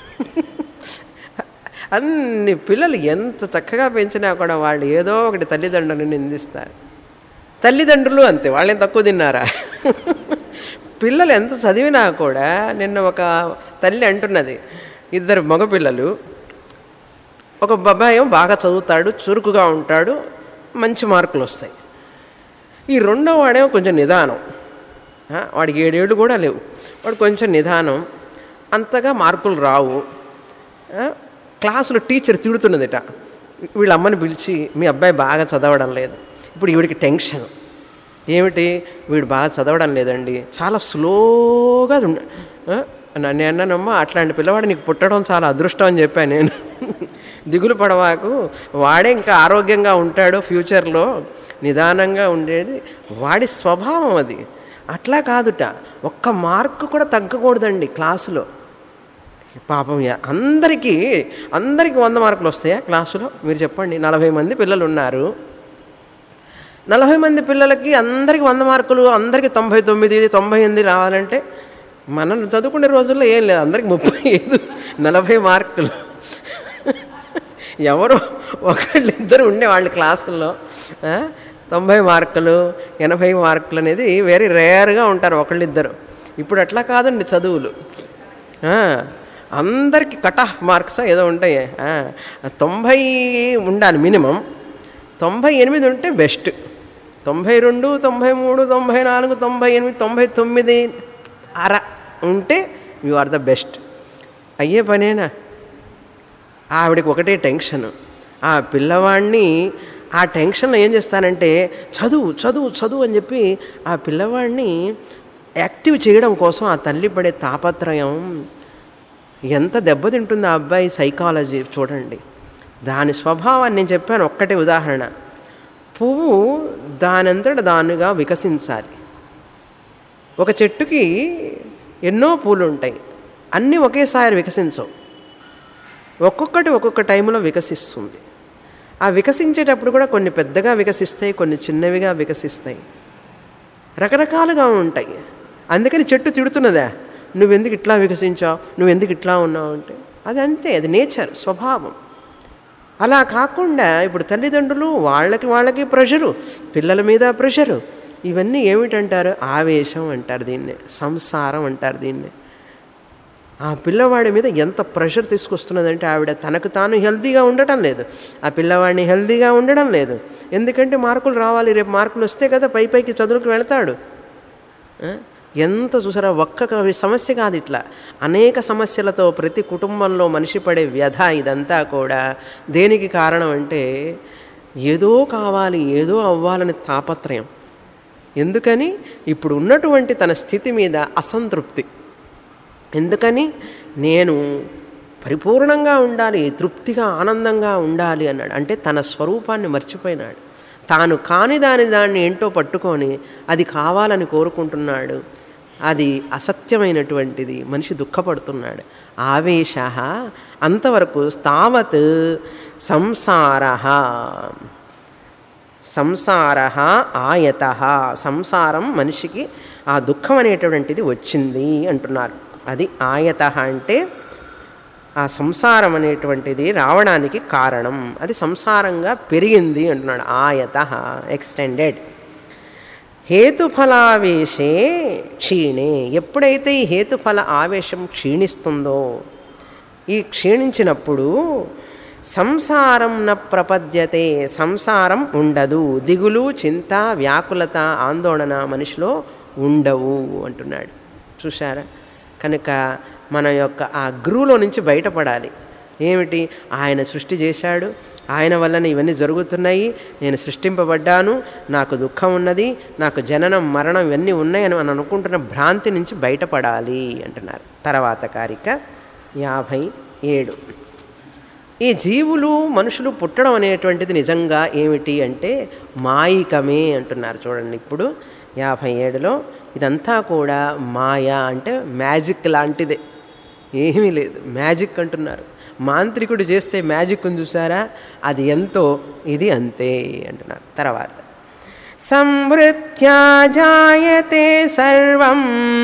అన్ని పిల్లలు ఎంత చక్కగా పెంచినా కూడా వాళ్ళు ఏదో ఒకటి తల్లిదండ్రులను నిందిస్తారు తల్లిదండ్రులు అంతే వాళ్ళేం తక్కువ తిన్నారా పిల్లలు ఎంత చదివినా కూడా నిన్న ఒక తల్లి అంటున్నది ఇద్దరు మగపిల్లలు ఒక బాబాయ్ ఏమో బాగా చదువుతాడు చురుకుగా ఉంటాడు మంచి మార్కులు వస్తాయి ఈ రెండో వాడేమో కొంచెం నిదానం ఆ, వాడికి ఏడేళ్ళు కూడా లేవు వాడు కొంచెం నిదానం అంతగా మార్కులు రావు ఆ, క్లాసులో టీచర్ తిడుతున్నదిట వీళ్ళ అమ్మని పిలిచి మీ అబ్బాయి బాగా చదవడం లేదు ఇప్పుడు ఈవిడికి టెన్షన్ ఏమిటి వీడు బాగా చదవడం లేదండి చాలా స్లోగా ఉండ ఆ, నన్ను అన్నానమ్మా అట్లాంటి పిల్లవాడు నీకు పుట్టడం చాలా అదృష్టం అని చెప్పాను నేను దిగులు పడవాకు వాడే ఇంకా ఆరోగ్యంగా ఉంటాడు ఫ్యూచర్లో నిదానంగా ఉండేది వాడి స్వభావం అది అట్లా కాదుట ఒక్క మార్కు కూడా తగ్గకూడదండి క్లాసులో పాపం యా- అందరికీ అందరికీ వంద మార్కులు వస్తాయా క్లాసులో మీరు చెప్పండి నలభై మంది పిల్లలు ఉన్నారు నలభై మంది పిల్లలకి అందరికీ వంద మార్కులు అందరికీ తొంభై తొమ్మిది తొంభై ఎనిమిది రావాలంటే మనం చదువుకునే రోజుల్లో ఏం లేదు అందరికి ముప్పై ఐదు నలభై మార్కులు ఎవరో ఒకళ్ళు ఇద్దరు ఉండేవాళ్ళు క్లాసుల్లో ఆ, తొంభై మార్కులు ఎనభై మార్కులు అనేది వెరీ రేర్గా ఉంటారు ఒకళ్ళిద్దరు ఇప్పుడు అట్లా కాదండి చదువులు ఆ, అందరికి కట్ ఆఫ్ మార్క్స్ ఏదో ఉంటాయి ఆ, తొంభై ఉండాలి మినిమం తొంభై ఎనిమిది ఉంటే బెస్ట్ తొంభై రెండు తొంభై మూడు తొంభై నాలుగు తొంభై ఎనిమిది తొంభై తొమ్మిది అర ఉంటే యు ఆర్ ద బెస్ట్ అయ్యే పనేనా ఆవిడకి ఒకటే టెన్షన్ ఆ పిల్లవాడిని ఆ టెన్షన్లో ఏం చేస్తానంటే చదువు చదువు చదువు అని చెప్పి ఆ పిల్లవాడిని యాక్టివ్ చేయడం కోసం ఆ తల్లి పడే తాపత్రయం ఎంత దెబ్బతింటుంది ఆ అబ్బాయి సైకాలజీ చూడండి దాని స్వభావాన్ని నేను చెప్పాను ఒక్కటే ఉదాహరణ పువ్వు దానంతట దానుగా వికసించాలి ఒక చెట్టుకి ఎన్నో పూలు ఉంటాయి అన్నీ ఒకేసారి వికసించవు ఒక్కొక్కటి ఒక్కొక్క టైంలో వికసిస్తుంది ఆ వికసించేటప్పుడు కూడా కొన్ని పెద్దగా వికసిస్తాయి కొన్ని చిన్నవిగా వికసిస్తాయి రకరకాలుగా ఉంటాయి అందుకని చెట్టు తిడుతున్నదా నువ్వెందుకు ఇట్లా వికసించావు నువ్వెందుకు ఇట్లా ఉన్నావు అంటే అది అంతే అది నేచర్ స్వభావం అలా కాకుండా ఇప్పుడు తల్లిదండ్రులు వాళ్ళకి వాళ్ళకి ప్రెషరు పిల్లల మీద ప్రెషరు ఇవన్నీ ఏమిటంటారు ఆవేశం అంటారు దీన్ని సంసారం అంటారు దీన్ని ఆ పిల్లవాడి మీద ఎంత ప్రెషర్ తీసుకొస్తున్నదంటే ఆవిడ తనకు తాను హెల్తీగా ఉండటం లేదు ఆ పిల్లవాడిని హెల్తీగా ఉండడం లేదు ఎందుకంటే మార్కులు రావాలి రేపు మార్కులు వస్తే కదా పై పైకి చదువుకు వెళతాడు ఆ? ఎంత చూసారా ఒక్క క- సమస్య కాదు ఇట్లా అనేక సమస్యలతో ప్రతి కుటుంబంలో మనిషి పడే వ్యధ ఇదంతా కూడా దేనికి కారణం అంటే ఏదో కావాలి ఏదో అవ్వాలని తాపత్రయం ఎందుకని ఇప్పుడు ఉన్నటువంటి తన స్థితి మీద అసంతృప్తి ఎందుకని నేను పరిపూర్ణంగా ఉండాలి తృప్తిగా ఆనందంగా ఉండాలి అన్నాడు అంటే తన స్వరూపాన్ని మర్చిపోయినాడు తాను కాని దాని దాన్ని ఏంటో పట్టుకొని అది కావాలని కోరుకుంటున్నాడు అది అసత్యమైనటువంటిది మనిషి దుఃఖపడుతున్నాడు ఆవేశ అంతవరకు తావత్ సంసార సంసార ఆయత సంసారం మనిషికి ఆ దుఃఖం అనేటువంటిది వచ్చింది అంటున్నారు అది ఆయత అంటే ఆ సంసారం అనేటువంటిది రావడానికి కారణం అది సంసారంగా పెరిగింది అంటున్నాడు ఆయత ఎక్స్టెండెడ్ హేతుఫలావేశే క్షీణే ఎప్పుడైతే ఈ హేతుఫల ఆవేశం క్షీణిస్తుందో ఈ క్షీణించినప్పుడు సంసారం న ప్రపద్యతే సంసారం ఉండదు దిగులు చింత వ్యాకులత ఆందోళన మనిషిలో ఉండవు అంటున్నాడు చూశారా కనుక మన యొక్క ఆ గురువులో నుంచి బయటపడాలి ఏమిటి ఆయన సృష్టి చేశాడు ఆయన వలన ఇవన్నీ జరుగుతున్నాయి నేను సృష్టింపబడ్డాను నాకు దుఃఖం ఉన్నది నాకు జననం మరణం ఇవన్నీ ఉన్నాయని మనం అనుకుంటున్న భ్రాంతి నుంచి బయటపడాలి అంటున్నారు తర్వాత కారిక యాభై ఏడు ఈ జీవులు మనుషులు పుట్టడం అనేటువంటిది నిజంగా ఏమిటి అంటే మాయికమే అంటున్నారు చూడండి ఇప్పుడు యాభై ఏడులో ఇదంతా కూడా మాయా అంటే మ్యాజిక్ లాంటిదే ఏమీ లేదు మ్యాజిక్ అంటున్నారు మాంత్రికుడు చేస్తే మ్యాజిక్ ఉంది చూసారా అది ఎంతో ఇది అంతే అంటున్నారు తర్వాత సంవృత్యా జాయతే సర్వం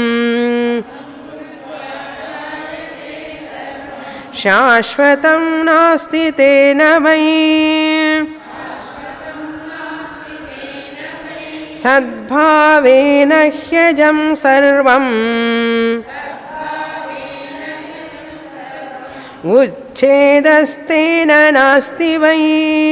శాశ్వతం నాస్తి తేన వై సద్భావేన హ్యజం సర్వం ఉచ్ఛేదస్తేన నాస్తి వై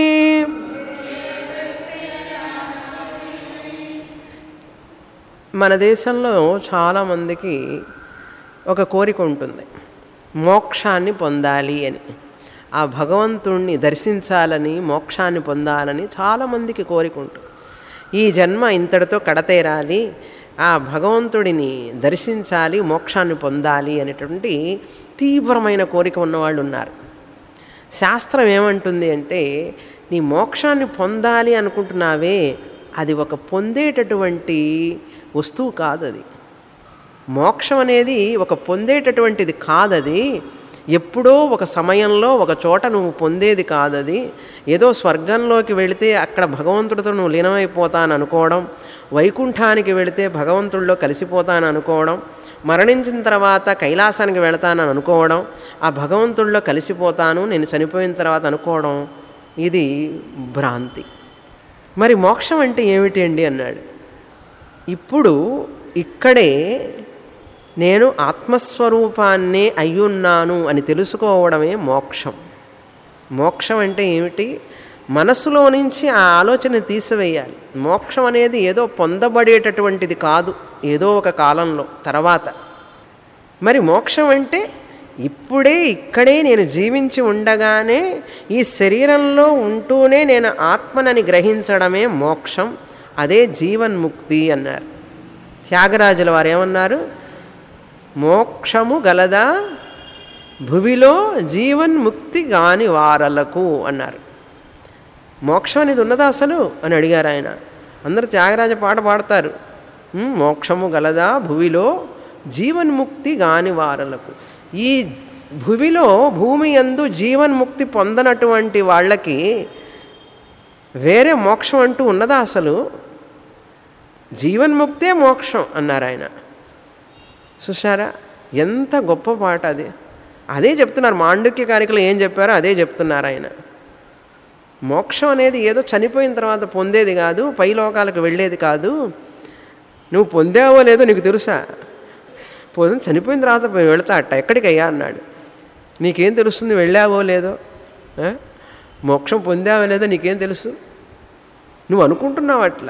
మన దేశంలో చాలామందికి ఒక కోరిక ఉంటుంది మోక్షాన్ని పొందాలి అని ఆ భగవంతుణ్ణి దర్శించాలని మోక్షాన్ని పొందాలని చాలామందికి కోరిక ఉంటుంది ఈ జన్మ ఇంతటితో కడతేరాలి ఆ భగవంతుడిని దర్శించాలి మోక్షాన్ని పొందాలి అనేటువంటి తీవ్రమైన కోరిక ఉన్నవాళ్ళు ఉన్నారు శాస్త్రం ఏమంటుంది అంటే నీ మోక్షాన్ని పొందాలి అనుకుంటున్నావే అది ఒక పొందేటటువంటి వస్తువు కాదు అది మోక్షం అనేది ఒక పొందేటటువంటిది కాదది ఎప్పుడో ఒక సమయంలో ఒక చోట నువ్వు పొందేది కాదది ఏదో స్వర్గంలోకి వెళితే అక్కడ భగవంతుడితో నువ్వు లీనమైపోతాను అనుకోవడం వైకుంఠానికి వెళితే భగవంతుడిలో కలిసిపోతాను అనుకోవడం మరణించిన తర్వాత కైలాసానికి వెళతానని అనుకోవడం ఆ భగవంతుడిలో కలిసిపోతాను నేను చనిపోయిన తర్వాత అనుకోవడం ఇది భ్రాంతి మరి మోక్షం అంటే ఏమిటి అండి అన్నాడు ఇప్పుడు ఇక్కడే నేను ఆత్మస్వరూపాన్నే అయ్యున్నాను అని తెలుసుకోవడమే మోక్షం మోక్షం అంటే ఏమిటి మనసులో నుంచి ఆ ఆలోచన తీసివేయాలి మోక్షం అనేది ఏదో పొందబడేటటువంటిది కాదు ఏదో ఒక కాలంలో తర్వాత మరి మోక్షం అంటే ఇప్పుడే ఇక్కడే నేను జీవించి ఉండగానే ఈ శరీరంలో ఉంటూనే నేను ఆత్మనని గ్రహించడమే మోక్షం అదే జీవన్ముక్తి అన్నారు త్యాగరాజుల వారు ఏమన్నారు మోక్షము గలదా భువిలో జీవన్ముక్తి గాని వారలకు అన్నారు మోక్షం అనేది ఉన్నదా అసలు అని అడిగారు ఆయన అందరూ త్యాగరాజ పాట పాడతారు "ఉమ్, మోక్షము గలదా భువిలో జీవన్ముక్తి గాని వారలకు ఈ భువిలో భూమి యందు జీవన్ముక్తి పొందనటువంటి వాళ్ళకి వేరే మోక్షం అంటూ ఉన్నదా అసలు జీవన్ముక్తే మోక్షం అన్నారు ఆయన చూసారా ఎంత గొప్ప పాట అది అదే చెప్తున్నారు మాండుక్య కారికలు ఏం చెప్పారో అదే చెప్తున్నారు ఆయన మోక్షం అనేది ఏదో చనిపోయిన తర్వాత పొందేది కాదు పై లోకాలకు వెళ్ళేది కాదు నువ్వు పొందావో లేదో నీకు తెలుసా పోదు చనిపోయిన తర్వాత వెళతా అట్ట ఎక్కడికయ్యా అన్నాడు నీకేం తెలుస్తుంది వెళ్ళావో లేదో ఆ? మోక్షం పొందావో లేదో నీకేం తెలుసు నువ్వు అనుకుంటున్నావు అట్లా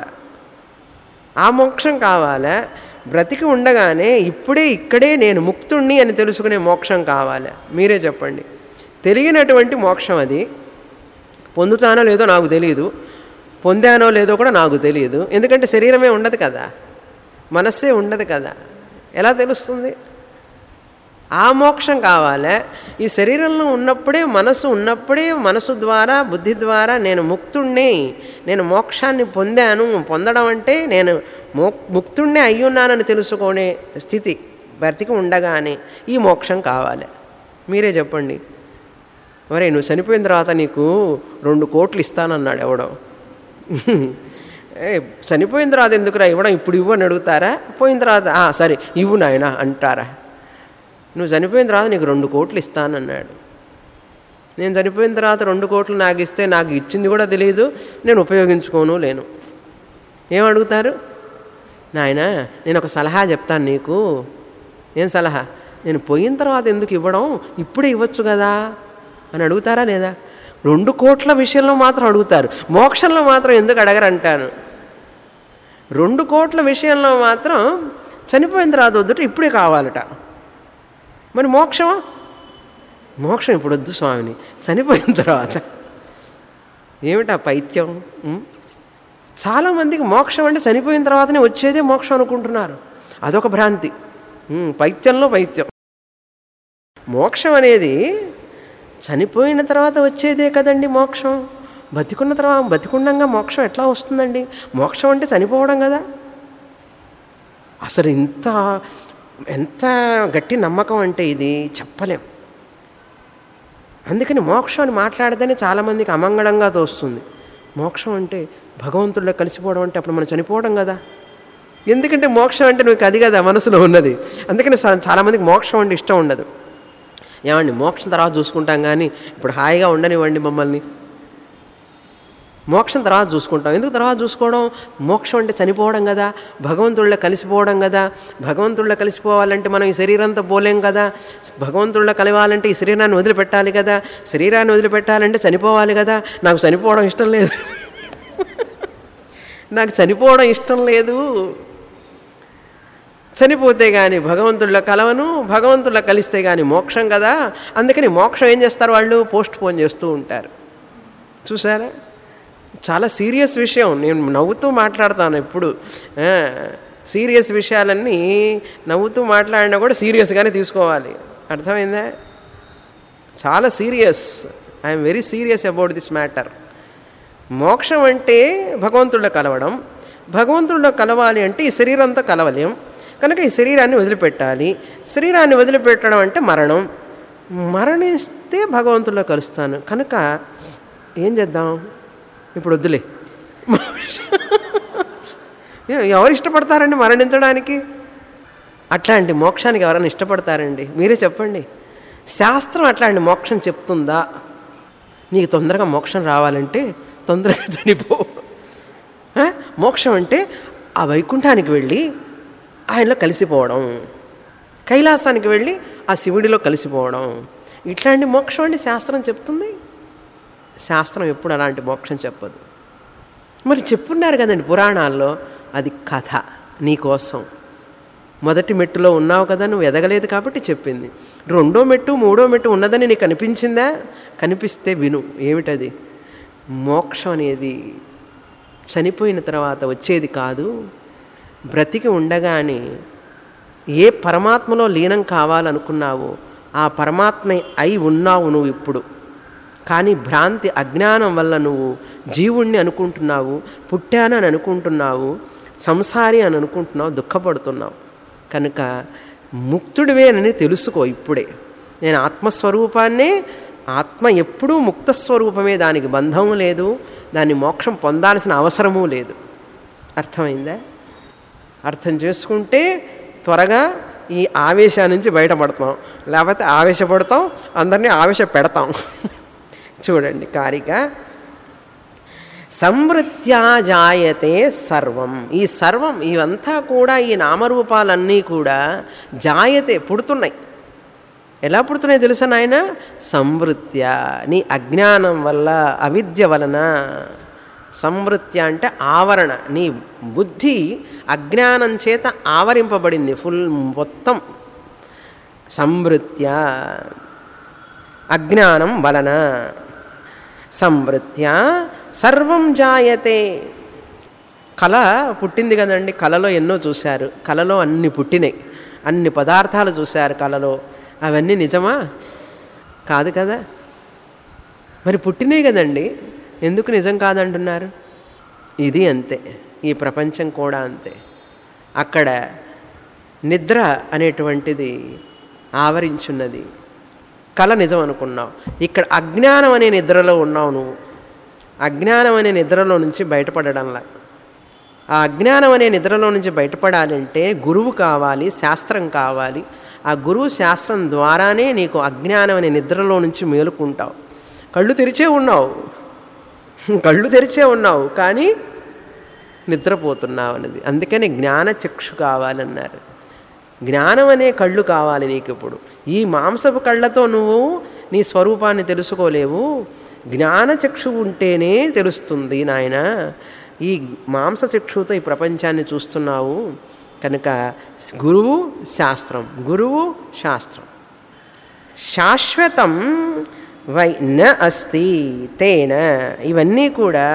ఆ మోక్షం కావాలా బ్రతికి ఉండగానే ఇప్పుడే ఇక్కడే నేను ముక్తుణ్ణి అని తెలుసుకునే మోక్షం కావాలా మీరే చెప్పండి తెలియనటువంటి మోక్షం అది పొందుతానో లేదో నాకు తెలియదు పొందానో లేదో కూడా నాకు తెలియదు ఎందుకంటే శరీరమే ఉండదు కదా మనస్సే ఉండదు కదా ఎలా తెలుస్తుంది ఆ మోక్షం కావాలి ఈ శరీరంలో ఉన్నప్పుడే మనసు ఉన్నప్పుడే మనసు ద్వారా బుద్ధి ద్వారా నేను ముక్తుణ్ణి నేను మోక్షాన్ని పొందాను పొందడం అంటే నేను మో ముక్తుణ్ణి అయ్యున్నానని తెలుసుకునే స్థితి బ్రతికి ఉండగానే ఈ మోక్షం కావాలి మీరే చెప్పండి మరే నువ్వు చనిపోయిన తర్వాత నీకు రెండు కోట్లు ఇస్తానన్నాడు ఎవడో ఏ చనిపోయిన తర్వాత ఎందుకురా ఇవ్వడం ఇప్పుడు ఇవ్వు అని అడుగుతారా పోయిన తర్వాత "ఆ, సరే ఇవ్వు నాయన అంటారా నువ్వు చనిపోయిన తర్వాత నీకు రెండు కోట్లు ఇస్తానన్నాడు నేను చనిపోయిన తర్వాత రెండు కోట్లు నాకు ఇస్తే నాకు ఇచ్చింది కూడా తెలియదు నేను ఉపయోగించుకోను లేను ఏమడుగుతారు నాయన నేను ఒక సలహా చెప్తాను నీకు ఏం సలహా నేను పోయిన తర్వాత ఎందుకు ఇవ్వడం ఇప్పుడే ఇవ్వచ్చు కదా అని అడుగుతారా లేదా రెండు కోట్ల విషయంలో మాత్రం అడుగుతారు మోక్షంలో మాత్రం ఎందుకు అడగరంటాను రెండు కోట్ల విషయంలో మాత్రం చనిపోయిన తర్వాత వద్దుట ఇప్పుడే కావాలట మరి మోక్షమా మోక్షం ఇప్పుడు వద్దు స్వామిని చనిపోయిన తర్వాత ఏమిటా పైత్యం ఉం? చాలామందికి మోక్షం అంటే చనిపోయిన తర్వాతనే వచ్చేదే మోక్షం అనుకుంటున్నారు అదొక భ్రాంతి ఉం, పైత్యంలో పైత్యం మోక్షం అనేది చనిపోయిన తర్వాత వచ్చేదే కదండి మోక్షం బతికున్న తర్వాత బతికుండంగా మోక్షం ఎట్లా వస్తుందండి మోక్షం అంటే చనిపోవడం కదా అసలు ఇంత ఎంత గట్టి నమ్మకం అంటే ఇది చెప్పలేం అందుకని మోక్షం అని మాట్లాడితేనే చాలామందికి అమంగళంగా తోస్తుంది మోక్షం అంటే భగవంతుడిలో కలిసిపోవడం అంటే అప్పుడు మనం చనిపోవడం కదా ఎందుకంటే మోక్షం అంటే నీకు అది కదా మనసులో ఉన్నది అందుకని చా- చాలామందికి మోక్షం అంటే ఇష్టం ఉండదు ఏమండి మోక్షం తర్వాత చూసుకుంటాం కానీ ఇప్పుడు హాయిగా ఉండనివ్వండి మమ్మల్ని మోక్షం తర్వాత చూసుకుంటాం ఎందుకు తర్వాత చూసుకోవడం మోక్షం అంటే చనిపోవడం కదా భగవంతుళ్ళ కలిసిపోవడం కదా భగవంతుళ్ళ కలిసిపోవాలంటే మనం ఈ శరీరంతో పోలేం కదా భగవంతుళ్ళ కలవాలంటే ఈ శరీరాన్ని వదిలిపెట్టాలి కదా శరీరాన్ని వదిలిపెట్టాలంటే చనిపోవాలి కదా నాకు చనిపోవడం ఇష్టం లేదు నాకు చనిపోవడం ఇష్టం లేదు చనిపోతే కానీ భగవంతుళ్ళ కలవను భగవంతుళ్ళ కలిస్తే కానీ మోక్షం కదా అందుకని మోక్షం ఏం చేస్తారు వాళ్ళు పోస్ట్ పోన్ చేస్తూ ఉంటారు చూసారా చాలా సీరియస్ విషయం నేను నవ్వుతూ మాట్లాడతాను ఎప్పుడు ఆ, సీరియస్ విషయాలన్నీ నవ్వుతూ మాట్లాడినా కూడా సీరియస్గానే తీసుకోవాలి అర్థమైందా చాలా serious I'm very serious about this matter మోక్షం అంటే భగవంతుడిలో కలవడం భగవంతుడిలో కలవాలి అంటే ఈ శరీరంతో కలవలేం కనుక ఈ శరీరాన్ని వదిలిపెట్టాలి శరీరాన్ని వదిలిపెట్టడం అంటే మరణం మరణిస్తే భగవంతుడిలో కలుస్తాను కనుక ఏం చేద్దాం ఇప్పుడు వద్దులే ఏ- ఎవరు ఇష్టపడతారండి మరణించడానికి అట్లాంటి మోక్షానికి ఎవరైనా ఇష్టపడతారండి మీరే చెప్పండి శాస్త్రం అట్లాంటి మోక్షం చెప్తుందా నీకు తొందరగా మోక్షం రావాలంటే తొందరగా చనిపో ఆ? మోక్షం అంటే ఆ వైకుంఠానికి వెళ్ళి ఆయనలో కలిసిపోవడం కైలాసానికి వెళ్ళి ఆ శివుడిలో కలిసిపోవడం ఇట్లాంటి మోక్షం అండి శాస్త్రం చెప్తుంది శాస్త్రం ఎప్పుడు అలాంటి మోక్షం చెప్పదు మరి చెప్పున్నారు కదండి పురాణాల్లో అది కథ నీకోసం మొదటి మెట్టులో ఉన్నావు కదా నువ్వు ఎదగలేదు కాబట్టి చెప్పింది రెండో మెట్టు మూడో మెట్టు ఉన్నదని నీకు కనిపించిందా కనిపిస్తే విను ఏమిటది మోక్షం అనేది చనిపోయిన తర్వాత వచ్చేది కాదు బ్రతికి ఉండగానే ఏ పరమాత్మలో లీనం కావాలనుకున్నావో ఆ పరమాత్మ అయి ఉన్నావు నువ్వు ఇప్పుడు కానీ భ్రాంతి అజ్ఞానం వల్ల నువ్వు జీవుణ్ణి అనుకుంటున్నావు పుట్టానని అనుకుంటున్నావు సంసారి అని అనుకుంటున్నావు దుఃఖపడుతున్నావు కనుక ముక్తుడివేనని తెలుసుకో ఇప్పుడే నేను ఆత్మస్వరూపాన్నే ఆత్మ ఎప్పుడూ ముక్త స్వరూపమే దానికి బంధము లేదు దాన్ని మోక్షం పొందాల్సిన అవసరమూ లేదు అర్థమైందా అర్థం చేసుకుంటే త్వరగా ఈ ఆవేశా నుంచి బయటపడతాం లేకపోతే ఆవేశపడతాం అందరినీ ఆవేశ పెడతాం చూడండి కారిక సంవృత్యా జాయతే సర్వం ఈ సర్వం ఇవంతా కూడా ఈ నామరూపాలన్నీ కూడా జాయతే పుడుతున్నాయి ఎలా పుడుతున్నాయి తెలుసా నాయన సంవృత్య నీ అజ్ఞానం వల్ల అవిద్య వలన సంవృత్య అంటే ఆవరణ నీ బుద్ధి అజ్ఞానం చేత ఆవరింపబడింది ఫుల్ మొత్తం సంవృత్య అజ్ఞానం వలన సంవృత్య సర్వం జాయతే కళ పుట్టింది కదండి కళలో ఎన్నో చూశారు కళలో అన్ని పుట్టినాయి అన్ని పదార్థాలు చూశారు కళలో అవన్నీ నిజమా కాదు కదా మరి పుట్టినాయి కదండి ఎందుకు నిజం కాదంటున్నారు ఇది అంతే ఈ ప్రపంచం కూడా అంతే అక్కడ నిద్ర అనేటువంటిది ఆవరించున్నది కళ నిజం అనుకున్నావు ఇక్కడ అజ్ఞానం అనే నిద్రలో ఉన్నావు నువ్వు అజ్ఞానం అనే నిద్రలో నుంచి బయటపడడంలా ఆ అజ్ఞానం అనే నిద్రలో నుంచి బయటపడాలంటే గురువు కావాలి శాస్త్రం కావాలి ఆ గురువు శాస్త్రం ద్వారానే నీకు అజ్ఞానం అనే నిద్రలో నుంచి మేలుకుంటావు కళ్ళు తెరిచే ఉన్నావు కళ్ళు తెరిచే ఉన్నావు కానీ నిద్రపోతున్నావు అన్నది అందుకని జ్ఞానచక్షు కావాలన్నారు జ్ఞానం అనే కళ్ళు కావాలి నీకు ఇప్పుడు ఈ మాంసపు కళ్ళతో నువ్వు నీ స్వరూపాన్ని తెలుసుకోలేవు జ్ఞానచక్షు ఉంటేనే తెలుస్తుంది నాయన ఈ మాంసచక్షుతో ఈ ప్రపంచాన్ని చూస్తున్నావు కనుక గురువు శాస్త్రం గురువు శాస్త్రం శాశ్వతం వై న అస్తి తేన ఇవన్నీ కూడా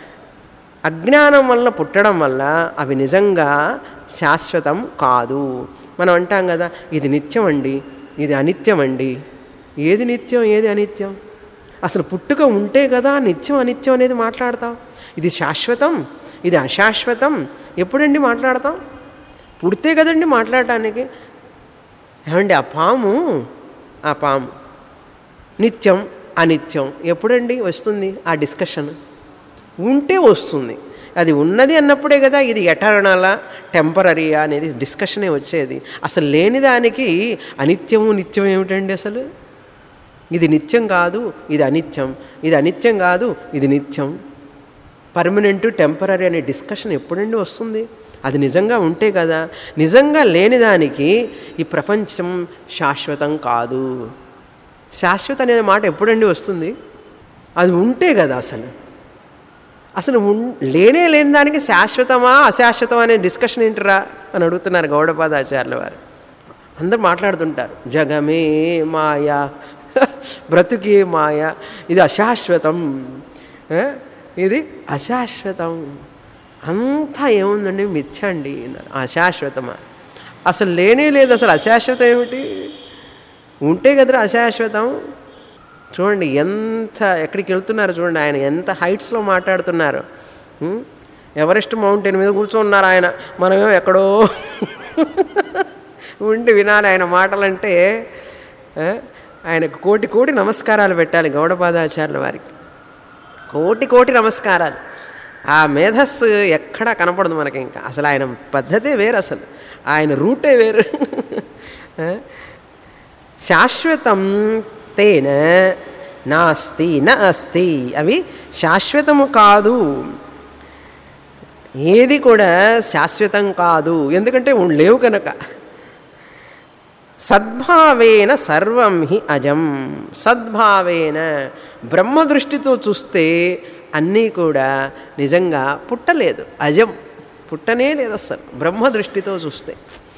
అజ్ఞానం వల్ల పుట్టడం వల్ల అవి నిజంగా శాశ్వతం కాదు మనం అంటాం కదా ఇది నిత్యం అండి ఇది అనిత్యం అండి ఏది నిత్యం ఏది అనిత్యం అసలు పుట్టుక ఉంటే కదా నిత్యం అనిత్యం అనేది మాట్లాడతాం ఇది శాశ్వతం ఇది అశాశ్వతం ఎప్పుడండి మాట్లాడతాం పుడితే కదండి మాట్లాడటానికి ఏమండి ఆ పాము ఆ పాము నిత్యం అనిత్యం ఎప్పుడండి వస్తుంది ఆ డిస్కషన్ ఉంటే వస్తుంది అది ఉన్నది అన్నప్పుడే కదా ఇది ఎటర్నలా టెంపరీయా అనేది డిస్కషనే వచ్చేది అసలు లేని దానికి అనిత్యము నిత్యం ఏమిటండి అసలు ఇది నిత్యం కాదు ఇది అనిత్యం ఇది అనిత్యం కాదు ఇది నిత్యం పర్మనెంట్ టెంపరీ అనే డిస్కషన్ ఎప్పుడండి వస్తుంది అది నిజంగా ఉంటే కదా నిజంగా లేని దానికి ఈ ప్రపంచం శాశ్వతం కాదు శాశ్వత అనే మాట ఎప్పుడండి వస్తుంది అది ఉంటే కదా అసలు అసలు ఉన్ లేనే లేని దానికి శాశ్వతమా అశాశ్వతమా అనే డిస్కషన్ ఏంటిరా అని అడుగుతున్నారు గౌడపాదాచార్యుల వారు అందరు మాట్లాడుతుంటారు జగమే మాయా బ్రతుకే మాయ ఇది అశాశ్వతం ఆ? ఇది అశాశ్వతం అంతా ఏముందండి మిథ్య అండి అన్నారు. అశాశ్వతమా అసలు లేనే లేదు అసలు అశాశ్వతం ఏమిటి ఉంటే కదరా అశాశ్వతం చూడండి ఎంత ఎక్కడికి వెళ్తున్నారు చూడండి ఆయన ఎంత హైట్స్లో మాట్లాడుతున్నారు ఉం? ఎవరెస్ట్ మౌంటైన్ మీద కూర్చున్నారు ఆయన మనమేమో ఎక్కడో ఉండి వినాలి ఆయన మాటలంటే ఆ, ఆయనకు కోటి కోటి నమస్కారాలు పెట్టాలి గౌడపాదాచార్యుల వారికి కోటి కోటి నమస్కారాలు ఆ మేధస్సు ఎక్కడా కనపడదు మనకి ఇంకా అసలు ఆయన పద్ధతే వేరు అసలు ఆయన రూటే వేరు ఆ? శాశ్వతం తేన నాస్తి న అస్తి అవి శాశ్వతము కాదు ఏది కూడా శాశ్వతం కాదు ఎందుకంటే ఉన్ లేవు కనుక సద్భావేన సర్వం హి అజం సద్భావేన బ్రహ్మ దృష్టితో చూస్తే అన్నీ కూడా నిజంగా పుట్టలేదు అజం పుట్టనే లేదు అసలు బ్రహ్మ దృష్టితో చూస్తే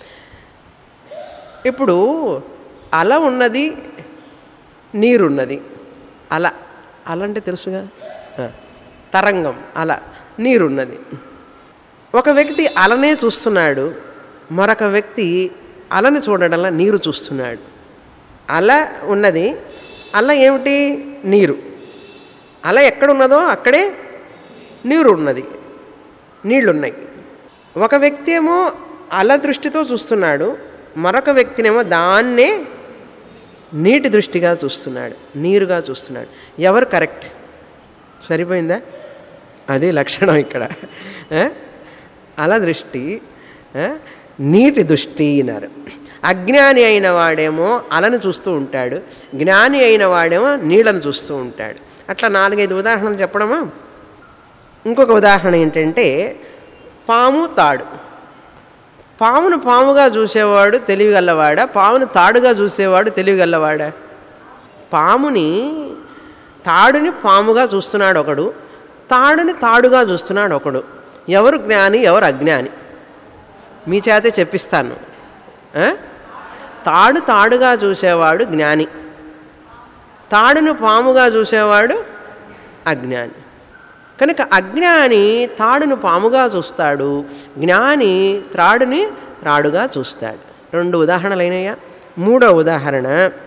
ఇప్పుడు అల ఉన్నది నీరున్నది అల అల అంటే తెలుసుగా ఆ, తరంగం అల నీరున్నది ఒక వ్యక్తి అలనే చూస్తున్నాడు మరొక వ్యక్తి అలని చూడడంలో నీరు చూస్తున్నాడు అల ఉన్నది అల ఏమిటి నీరు అల ఎక్కడున్నదో అక్కడే నీరు ఉన్నది నీళ్లున్నాయి ఒక వ్యక్తి ఏమో అల దృష్టితో చూస్తున్నాడు మరొక వ్యక్తినేమో దాన్నే నీటి దృష్టిగా చూస్తున్నాడు నీరుగా చూస్తున్నాడు ఎవరు కరెక్ట్ సరిపోయిందా అదే లక్షణం ఇక్కడ ఆ? అల దృష్టి ఆ? నీటి దృష్టి అన్నారు అజ్ఞాని అయిన వాడేమో అలను చూస్తూ ఉంటాడు జ్ఞాని అయిన వాడేమో నీళ్ళను చూస్తూ ఉంటాడు అట్లా నాలుగైదు ఉదాహరణలు చెప్పడమా ఇంకొక ఉదాహరణ ఏంటంటే పాము తాడు పామును పాముగా చూసేవాడు తెలివిగల్లవాడా పామును తాడుగా చూసేవాడు తెలివిగల్లవాడా పాముని తాడుని పాముగా చూస్తున్నాడు ఒకడు తాడుని తాడుగా చూస్తున్నాడు ఒకడు ఎవరు జ్ఞాని ఎవరు అజ్ఞాని మీ చేతే చెప్పిస్తాను ఆ? తాడు తాడుగా చూసేవాడు జ్ఞాని తాడును పాముగా చూసేవాడు అజ్ఞాని కనుక అజ్ఞాని తాడును పాముగా చూస్తాడు జ్ఞాని త్రాడుని త్రాడుగా చూస్తాడు రెండు ఉదాహరణలు అయినాయా మూడో ఉదాహరణ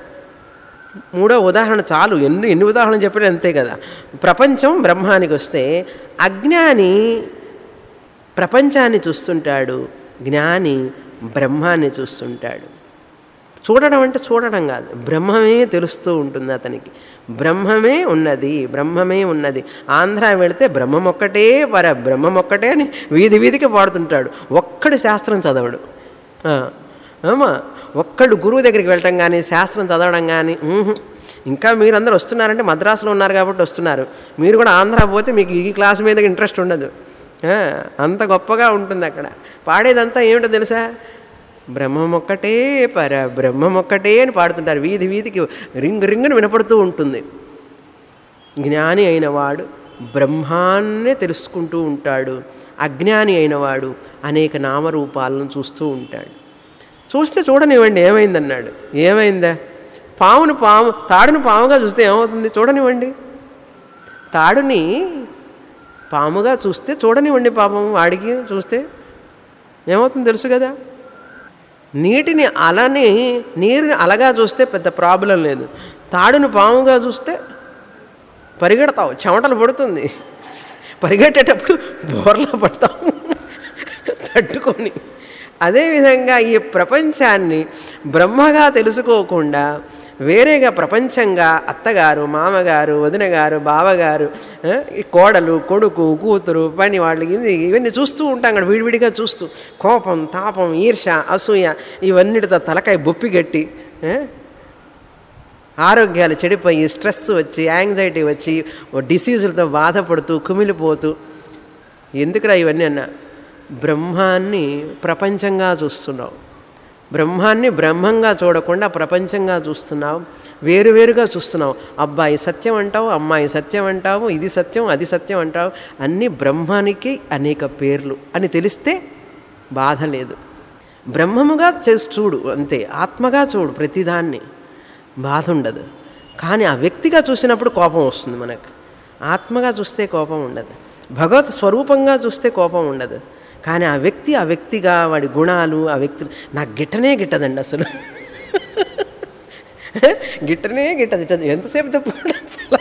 మూడో ఉదాహరణ చాలు ఎన్ని ఎన్ని ఉదాహరణలు చెప్పినా అంతే కదా ప్రపంచం బ్రహ్మానికి వస్తే అజ్ఞాని ప్రపంచాన్ని చూస్తుంటాడు జ్ఞాని బ్రహ్మాన్ని చూస్తుంటాడు చూడడం అంటే చూడడం కాదు బ్రహ్మమే తెలుస్తూ ఉంటుంది అతనికి బ్రహ్మమే ఉన్నది బ్రహ్మమే ఉన్నది ఆంధ్ర వెళితే బ్రహ్మం ఒక్కటే పర బ్రహ్మం ఒక్కటే అని వీధి వీధికి పాడుతుంటాడు ఒక్కడు శాస్త్రం చదవడు ఆ, ఆమా ఒక్కడు గురువు దగ్గరికి వెళ్ళటం కానీ శాస్త్రం చదవడం కానీ ఊహు. ఇంకా మీరందరూ వస్తున్నారంటే మద్రాసులో ఉన్నారు కాబట్టి వస్తున్నారు మీరు కూడా ఆంధ్ర పోతే మీకు ఈ క్లాస్ మీద ఇంట్రెస్ట్ ఉండదు ఆ, అంత గొప్పగా ఉంటుంది అక్కడ పాడేదంతా ఏమిటో తెలుసా బ్రహ్మం ఒక్కటే పర బ్రహ్మం ఒక్కటే అని పాడుతుంటారు వీధి వీధికి రింగ్ రింగుని వినపడుతూ ఉంటుంది జ్ఞాని అయినవాడు బ్రహ్మాన్నే తెలుసుకుంటూ ఉంటాడు అజ్ఞాని అయినవాడు అనేక నామరూపాలను చూస్తూ ఉంటాడు చూస్తే చూడనివ్వండి ఏమైందన్నాడు ఏమైందా పామును పాము తాడును పాముగా చూస్తే ఏమవుతుంది చూడనివ్వండి తాడుని పాముగా చూస్తే చూడనివ్వండి పాపం వాడికి చూస్తే ఏమవుతుంది తెలుసు కదా నీటిని అలని నీరుని అలగా చూస్తే పెద్ద ప్రాబ్లం లేదు తాడును పాముగా చూస్తే పరిగెడతావు చెమటలు పడుతుంది పరిగెట్టేటప్పుడు బోర్లా పడతావు తట్టుకొని అదేవిధంగా ఈ ప్రపంచాన్ని బ్రహ్మగా తెలుసుకోకుండా వేరేగా ప్రపంచంగా అత్తగారు మామగారు వదిన గారు బావగారు ఆ, ఈ కోడలు కొడుకు కూతురు పని వాళ్ళు ఇది ఇవన్నీ చూస్తూ ఉంటాం కదా విడివిడిగా చూస్తూ కోపం తాపం ఈర్ష అసూయ ఇవన్నిటితో తలకాయ బొప్పి గట్టి ఆ, ఆరోగ్యాలు చెడిపోయి స్ట్రెస్ వచ్చి యాంగ్జైటీ వచ్చి ఓ డిసీజులతో బాధపడుతూ కుమిలిపోతూ ఎందుకురా ఇవన్నీ అన్నా బ్రహ్మాన్ని ప్రపంచంగా చూస్తున్నావు బ్రహ్మాన్ని బ్రహ్మంగా చూడకుండా ప్రపంచంగా చూస్తున్నావు వేరువేరుగా చూస్తున్నావు అబ్బాయి సత్యం అంటావు అమ్మాయి సత్యం అంటావు ఇది సత్యం అది సత్యం అంటావు అన్నీ బ్రహ్మానికి అనేక పేర్లు అని తెలిస్తే బాధ లేదు బ్రహ్మముగా చేసి చూడు అంతే ఆత్మగా చూడు ప్రతిదాన్ని బాధ ఉండదు కానీ ఆ వ్యక్తిగా చూసినప్పుడు కోపం వస్తుంది మనకు ఆత్మగా చూస్తే కోపం ఉండదు భగవత్ స్వరూపంగా చూస్తే కోపం ఉండదు కానీ ఆ వ్యక్తి ఆ వ్యక్తిగా వాడి గుణాలు ఆ వ్యక్తులు నాకు గిట్టనే గిట్టదండి అసలు గిట్టనే గిట్టదు ఇట్ట ఎంతసేపు తప్పు అసలు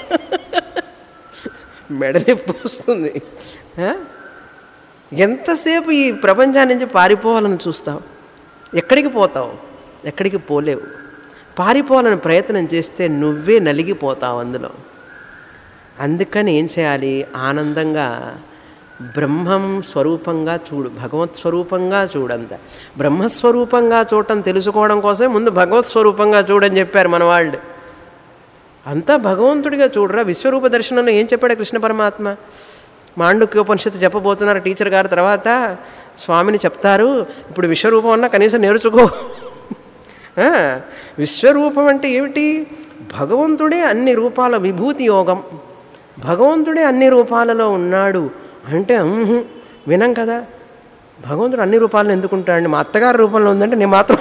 మెడ నొప్పి వస్తుంది ఆ? ఎంతసేపు ఈ ప్రపంచాన్ని నుంచి పారిపోవాలని చూస్తావు ఎక్కడికి పోతావు ఎక్కడికి పోలేవు పారిపోవాలని ప్రయత్నం చేస్తే నువ్వే నలిగిపోతావు అందులో అందుకని ఏం చేయాలి ఆనందంగా బ్రహ్మం స్వరూపంగా చూడు భగవత్ స్వరూపంగా చూడంత బ్రహ్మస్వరూపంగా చూడటం తెలుసుకోవడం కోసమే ముందు భగవత్ స్వరూపంగా చూడని చెప్పారు మన వాళ్ళు అంతా భగవంతుడిగా చూడరా విశ్వరూప దర్శనంలో ఏం చెప్పాడు కృష్ణ పరమాత్మ మాండుక్యోపనిషత్తు చెప్పబోతున్నారు టీచర్ గారు తర్వాత స్వామిని చెప్తారు ఇప్పుడు విశ్వరూపం అన్నా కనీసం నేర్చుకో ఆ, విశ్వరూపం అంటే ఏమిటి భగవంతుడే అన్ని రూపాల విభూతి యోగం భగవంతుడే అన్ని రూపాలలో ఉన్నాడు అంటే ఉహు, వినం కదా భగవంతుడు అన్ని రూపాలను ఎందుకుంటాడండి మా అత్తగారి రూపంలో ఉందంటే నేను మాత్రం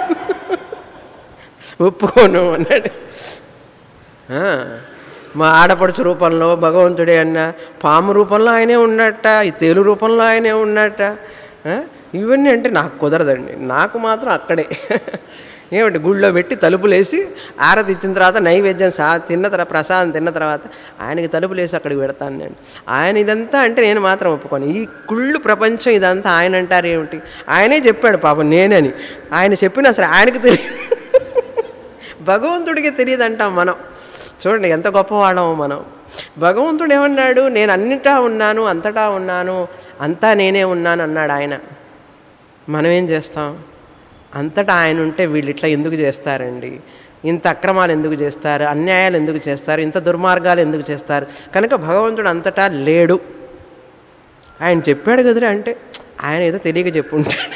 ఒప్పుకోను అన్నాడు ఆ, మా ఆడపడుచు రూపంలో భగవంతుడే అన్న పాము రూపంలో ఆయనే ఉన్నట్ట ఈ తేలు రూపంలో ఆయనే ఉన్నట్ట ఆ, ఇవన్నీ అంటే నాకు కుదరదండి నాకు మాత్రం అక్కడే ఏమిటి గుళ్ళో పెట్టి తలుపులేసి ఆరతి ఇచ్చిన తర్వాత నైవేద్యం సా తిన్న తర్వాత ప్రసాదం తిన్న తర్వాత ఆయనకి తలుపులేసి అక్కడికి పెడతాను నేను ఆయన ఇదంతా అంటే నేను మాత్రం ఒప్పుకోను ఈ కుళ్ళు ప్రపంచం ఇదంతా ఆయన అంటారు ఏమిటి ఆయనే చెప్పాడు పాపం నేనని ఆయన చెప్పినా సరే ఆయనకు తెలియదు భగవంతుడికి తెలియదు అంటాం మనం చూడండి ఎంత గొప్పవాళ్ళము మనం భగవంతుడు ఏమన్నాడు నేను అన్నిటా ఉన్నాను అంతటా ఉన్నాను అంతా నేనే ఉన్నాను అన్నాడు ఆయన మనం ఏం చేస్తాం అంతటా ఆయన ఉంటే వీళ్ళు ఇట్లా ఎందుకు చేస్తారండి ఇంత అక్రమాలు ఎందుకు చేస్తారు అన్యాయాలు ఎందుకు చేస్తారు ఇంత దుర్మార్గాలు ఎందుకు చేస్తారు కనుక భగవంతుడు అంతటా లేడు ఆయన చెప్పాడు కదరా అంటే ఆయన ఏదో తెలియక చెప్పుంటాడు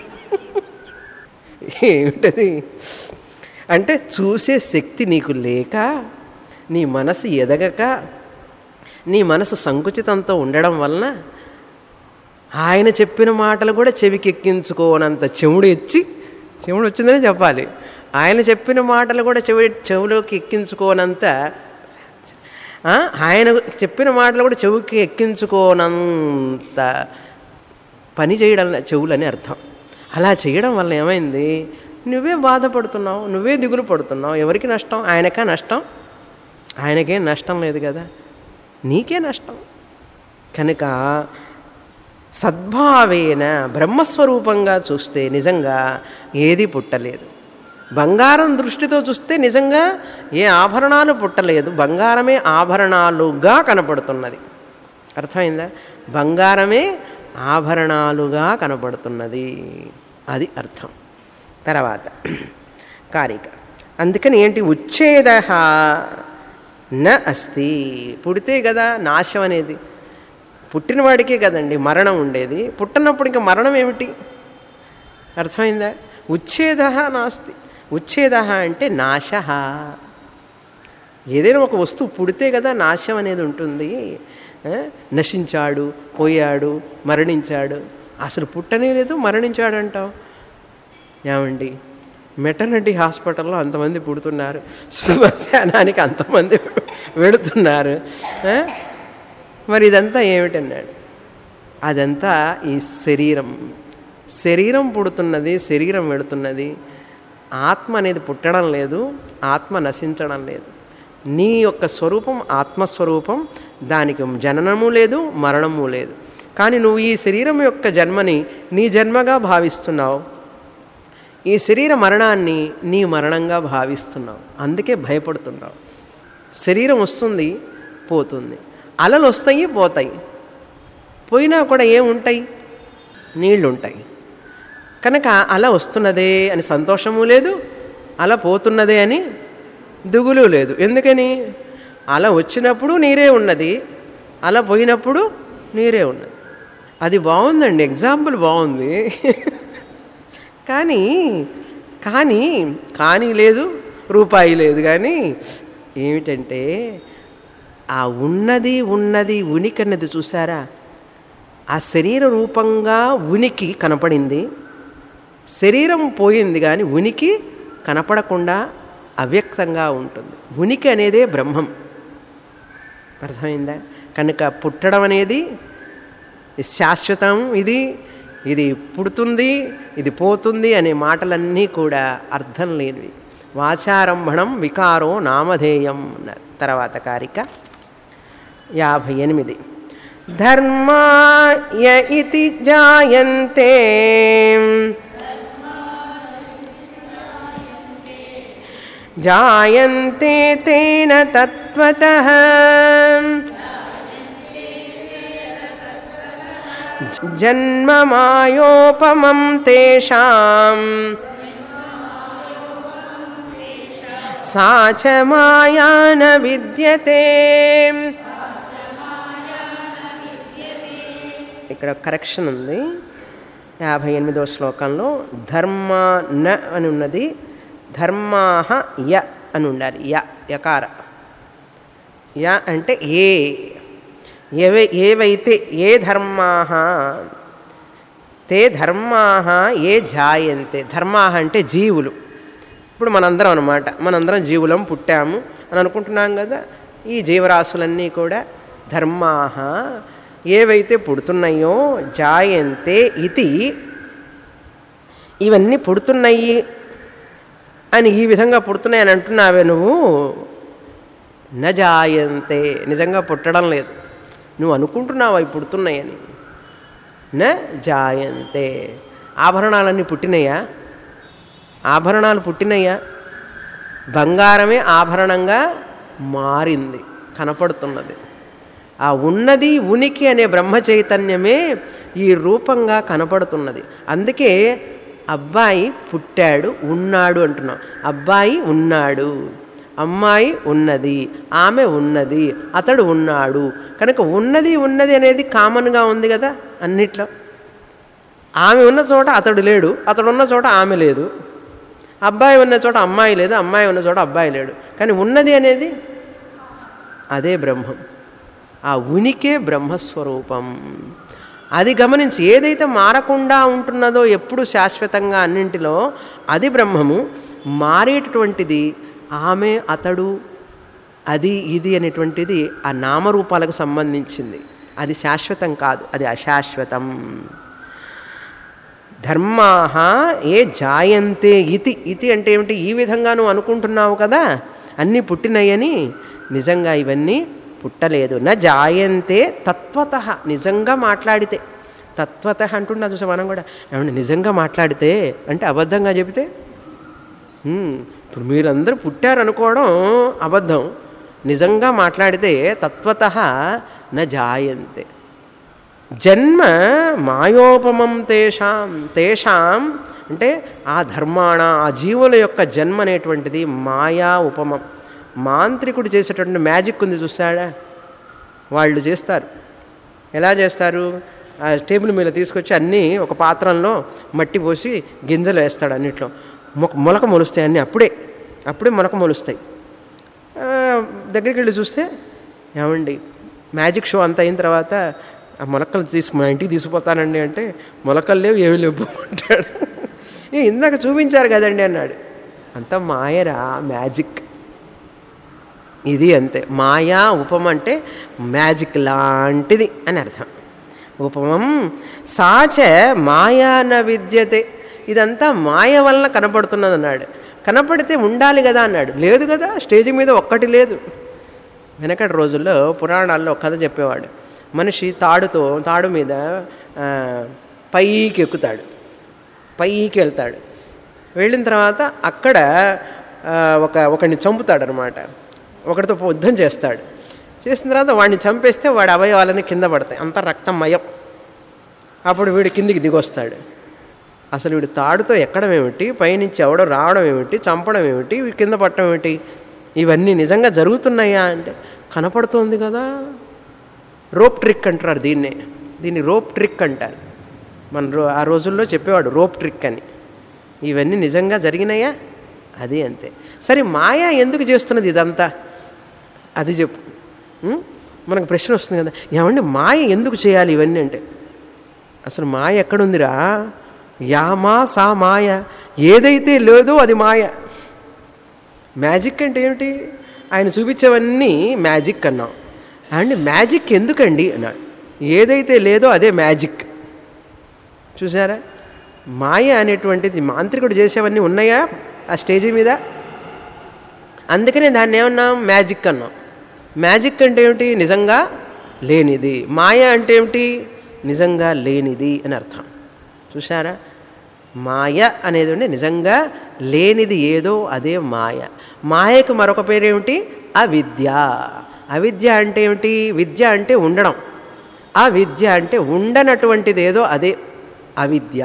ఏమిటది అంటే చూసే శక్తి నీకు లేక నీ మనసు ఎదగక నీ మనసు సంకుచితంతో ఉండడం వలన ఆయన చెప్పిన మాటలు కూడా చెవికెక్కించుకోనంత చెవుడు ఇచ్చి చెవుడు వచ్చిందని చెప్పాలి ఆయన చెప్పిన మాటలు కూడా చెవి చెవులోకి ఎక్కించుకోనంత ఆ, ఆయన చెప్పిన మాటలు కూడా చెవికి ఎక్కించుకోనంత పని చేయడం చెవులని అర్థం అలా చేయడం వల్ల ఏమైంది నువ్వే బాధపడుతున్నావు నువ్వే దిగులు పడుతున్నావు ఎవరికి నష్టం ఆయనకా నష్టం ఆయనకేం నష్టం లేదు కదా నీకే నష్టం కనుక సద్భావేన బ్రహ్మస్వరూపంగా చూస్తే నిజంగా ఏది పుట్టలేదు బంగారం దృష్టితో చూస్తే నిజంగా ఏ ఆభరణాలు పుట్టలేదు బంగారమే ఆభరణాలుగా కనపడుతున్నది అర్థమైందా బంగారమే ఆభరణాలుగా కనపడుతున్నది అది అర్థం తర్వాత కారిక అందుకని ఏంటి ఉచ్ఛేద న అస్తి పుడితే కదా నాశం అనేది పుట్టినవాడికే కదండి మరణం ఉండేది పుట్టనప్పుడు ఇంకా మరణం ఏమిటి అర్థమైందా ఉచ్ఛేద నాస్తి ఉచ్ఛేద అంటే నాశ ఏదైనా ఒక వస్తువు పుడితే కదా నాశం అనేది ఉంటుంది ఆ? నశించాడు పోయాడు మరణించాడు అసలు పుట్టనే లేదు మరణించాడు అంటావు ఏమండి మెటర్నిటీ హాస్పిటల్లో అంతమంది పుడుతున్నారు శ్మశానానికి అంతమంది వెడుతున్నారు ఆ? మరి ఇదంతా ఏమిటన్నాడు అదంతా ఈ శరీరం శరీరం పుడుతున్నది శరీరం వెడుతున్నది ఆత్మ అనేది పుట్టడం లేదు ఆత్మ నశించడం లేదు నీ యొక్క స్వరూపం ఆత్మస్వరూపం దానికి జననము లేదు మరణము లేదు కానీ నువ్వు ఈ శరీరం యొక్క జన్మని నీ జన్మగా భావిస్తున్నావు ఈ శరీర మరణాన్ని నీ మరణంగా భావిస్తున్నావు అందుకే భయపడుతున్నావు శరీరం వస్తుంది పోతుంది అలలు వస్తాయి పోతాయి పోయినా కూడా ఏముంటాయి నీళ్లు ఉంటాయి కనుక అలా వస్తున్నదే అని సంతోషము లేదు అలా పోతున్నదే అని దిగులు లేదు ఎందుకని అలా వచ్చినప్పుడు నీరే ఉన్నది అలా పోయినప్పుడు నీరే ఉన్నది అది బాగుందండి ఎగ్జాంపుల్ బాగుంది కానీ కానీ కానీ లేదు రూపాయి లేదు కానీ ఏమిటంటే ఆ ఉన్నది ఉన్నది ఉనికి అన్నది చూసారా ఆ శరీర రూపంగా ఉనికి కనపడింది శరీరం పోయింది కానీ ఉనికి కనపడకుండా అవ్యక్తంగా ఉంటుంది ఉనికి అనేదే బ్రహ్మం అర్థమైందా కనుక పుట్టడం అనేది శాశ్వతం ఇది ఇది పుడుతుంది ఇది పోతుంది అనే మాటలన్నీ కూడా అర్థం లేనివి వాచారంభణం వికారో నామధేయం అన్నారు తర్వాత కారిక యాభై ఎనిమిది ధర్మాయ ఇతి జాయంతే జాయంతే తేన తత్వత జన్మమాయోపమం తేషాం సా చ మాయా న విద్యతే ఇక్కడ కరెక్షన్ ఉంది యాభై ఎనిమిదవ శ్లోకంలో ధర్మ న అని ఉన్నది ధర్మాహ య అని ఉండాలి య యకార య అంటే ఏ ఏవై ఏవైతే ఏ ధర్మాహ తే ధర్మాహ ఏ జాయంతే ధర్మాహ అంటే జీవులు ఇప్పుడు మనందరం అనమాట మనందరం జీవులం పుట్టాము అని అనుకుంటున్నాం కదా ఈ జీవరాశులన్నీ కూడా ధర్మాహ ఏవైతే పుడుతున్నాయో జాయంతే ఇది ఇవన్నీ పుడుతున్నాయి అని ఈ విధంగా పుడుతున్నాయి అని అంటున్నావే నువ్వు న జాయంతే నిజంగా పుట్టడం లేదు నువ్వు అనుకుంటున్నావు అవి పుడుతున్నాయని న జాయంతే ఆభరణాలన్నీ పుట్టినయా ఆభరణాలు పుట్టినయ్యా బంగారమే ఆభరణంగా మారింది కనపడుతున్నది ఆ ఉన్నది ఉనికి అనే బ్రహ్మ చైతన్యమే ఈ రూపంగా కనపడుతున్నది అందుకే అబ్బాయి పుట్టాడు ఉన్నాడు అంటున్నాం అబ్బాయి ఉన్నాడు అమ్మాయి ఉన్నది ఆమె ఉన్నది అతడు ఉన్నాడు కనుక ఉన్నది ఉన్నది అనేది కామన్గా ఉంది కదా అన్నిట్లో ఆమె ఉన్న చోట అతడు లేడు అతడు ఉన్న చోట ఆమె లేదు అబ్బాయి ఉన్న చోట అమ్మాయి లేదు అమ్మాయి ఉన్న చోట అబ్బాయి లేడు కానీ ఉన్నది అనేది అదే బ్రహ్మం ఆ ఉనికే బ్రహ్మస్వరూపం అది గమనించి ఏదైతే మారకుండా ఉంటున్నదో ఎప్పుడు శాశ్వతంగా అన్నింటిలో అది బ్రహ్మము మారేటటువంటిది ఆమె అతడు అది ఇది అనేటువంటిది ఆ నామరూపాలకు సంబంధించింది అది శాశ్వతం కాదు అది అశాశ్వతం ధర్మాహ ఏ జాయంతే ఇతి ఇతి అంటే ఏమిటి ఈ విధంగా నువ్వు అనుకుంటున్నావు కదా అన్నీ పుట్టినాయని నిజంగా ఇవన్నీ పుట్టలేదు నా జాయంతే తత్వత నిజంగా మాట్లాడితే తత్వత అంటున్నా చూసా మనం కూడా ఏమంటే నిజంగా మాట్లాడితే అంటే అబద్ధంగా చెబితే ఉమ్, ఇప్పుడు మీరందరూ పుట్టారనుకోవడం అబద్ధం నిజంగా మాట్లాడితే తత్వత న జాయంతే జన్మ మాయోపమం తేషాం తేషాం అంటే ఆ ధర్మాణ ఆ జీవుల యొక్క జన్మ అనేటువంటిది మాయా ఉపమం మాంత్రికుడు చేసేటువంటి మ్యాజిక్ ఉంది చూసాడా వాళ్ళు చేస్తారు ఎలా చేస్తారు ఆ టేబుల్ మీద తీసుకొచ్చి అన్నీ ఒక పాత్రలో మట్టి పోసి గింజలు వేస్తాడు అన్నిట్లో మొక మొలక మొలుస్తాయి అన్నీ అప్పుడే అప్పుడే మొలక మొలుస్తాయి ఆ, దగ్గరికి వెళ్ళి చూస్తే ఏమండి మ్యాజిక్ షో అంతా అయిన తర్వాత ఆ మొలకలు తీసు మా ఇంటికి తీసుకుపోతానండి అంటే మొలకలు లేవు ఏమి లేవు అంటాడు "ఏ, ఇందాక చూపించారు కదండి అన్నాడు అంతా మాయరా మ్యాజిక్ ఇది అంతే మాయా ఉపమ అంటే మ్యాజిక్ లాంటిది అని అర్థం ఉపమం సాచ మాయా న విద్యతే ఇదంతా మాయ వలన కనపడుతున్నది అన్నాడు కనపడితే ఉండాలి కదా అన్నాడు లేదు కదా స్టేజ్ మీద ఒక్కటి లేదు వెనకటి రోజుల్లో పురాణాల్లో ఒక కథ చెప్పేవాడు మనిషి తాడుతో తాడు మీద ఆ, పైకి ఎక్కుతాడు పైకి వెళ్తాడు వెళ్ళిన తర్వాత అక్కడ ఆ, ఒక ఒకడిని చంపుతాడనమాట ఒకడితో యుద్ధం చేస్తాడు చేసిన తర్వాత వాడిని చంపేస్తే వాడి అవయవాలని కింద పడతాయి అంత రక్తమయం అప్పుడు వీడు కిందికి దిగొస్తాడు అసలు వీడు తాడుతో ఎక్కడం ఏమిటి పైనుంచి ఎవడో రావడం ఏమిటి చంపడం ఏమిటి వీడు కింద పట్టడం ఏమిటి ఇవన్నీ నిజంగా జరుగుతున్నాయా అంటే కనపడుతోంది కదా రోప్ ట్రిక్ అంటారు దీన్నే దీన్ని రోప్ ట్రిక్ అంటారు మన రో- ఆ రోజుల్లో చెప్పేవాడు రోప్ ట్రిక్ అని ఇవన్నీ నిజంగా జరిగినాయా అది అంతే సరే మాయా ఎందుకు చేస్తున్నది ఇదంతా అది చెప్పు ఉం? మనకు ప్రశ్న వస్తుంది కదా ఏమండి మాయ ఎందుకు చేయాలి ఇవన్నీ అంటే అసలు మాయ ఎక్కడుందిరా యామా సా మాయ ఏదైతే లేదో అది మాయ మ్యాజిక్ అంటే ఏమిటి ఆయన చూపించేవన్నీ మ్యాజిక్ అన్నాం అండి మ్యాజిక్ ఎందుకండి అన్నాడు ఏదైతే లేదో అదే మ్యాజిక్ చూసారా మాయ అనేటువంటిది మాంత్రికుడు చేసేవన్నీ ఉన్నాయా ఆ స్టేజీ మీద అందుకనే దాన్ని ఏమన్నాం మ్యాజిక్ అన్నాం మ్యాజిక్ అంటే ఏమిటి నిజంగా లేనిది మాయ అంటే ఏమిటి నిజంగా లేనిది అని అర్థం చూసారా మాయ అనేది ఉంటే నిజంగా లేనిది ఏదో అదే మాయ మాయకు మరొక పేరేమిటి అవిద్య అవిద్య అంటే ఏమిటి విద్య అంటే ఉండడం ఆ విద్య అంటే ఉండనటువంటిది ఏదో అదే అవిద్య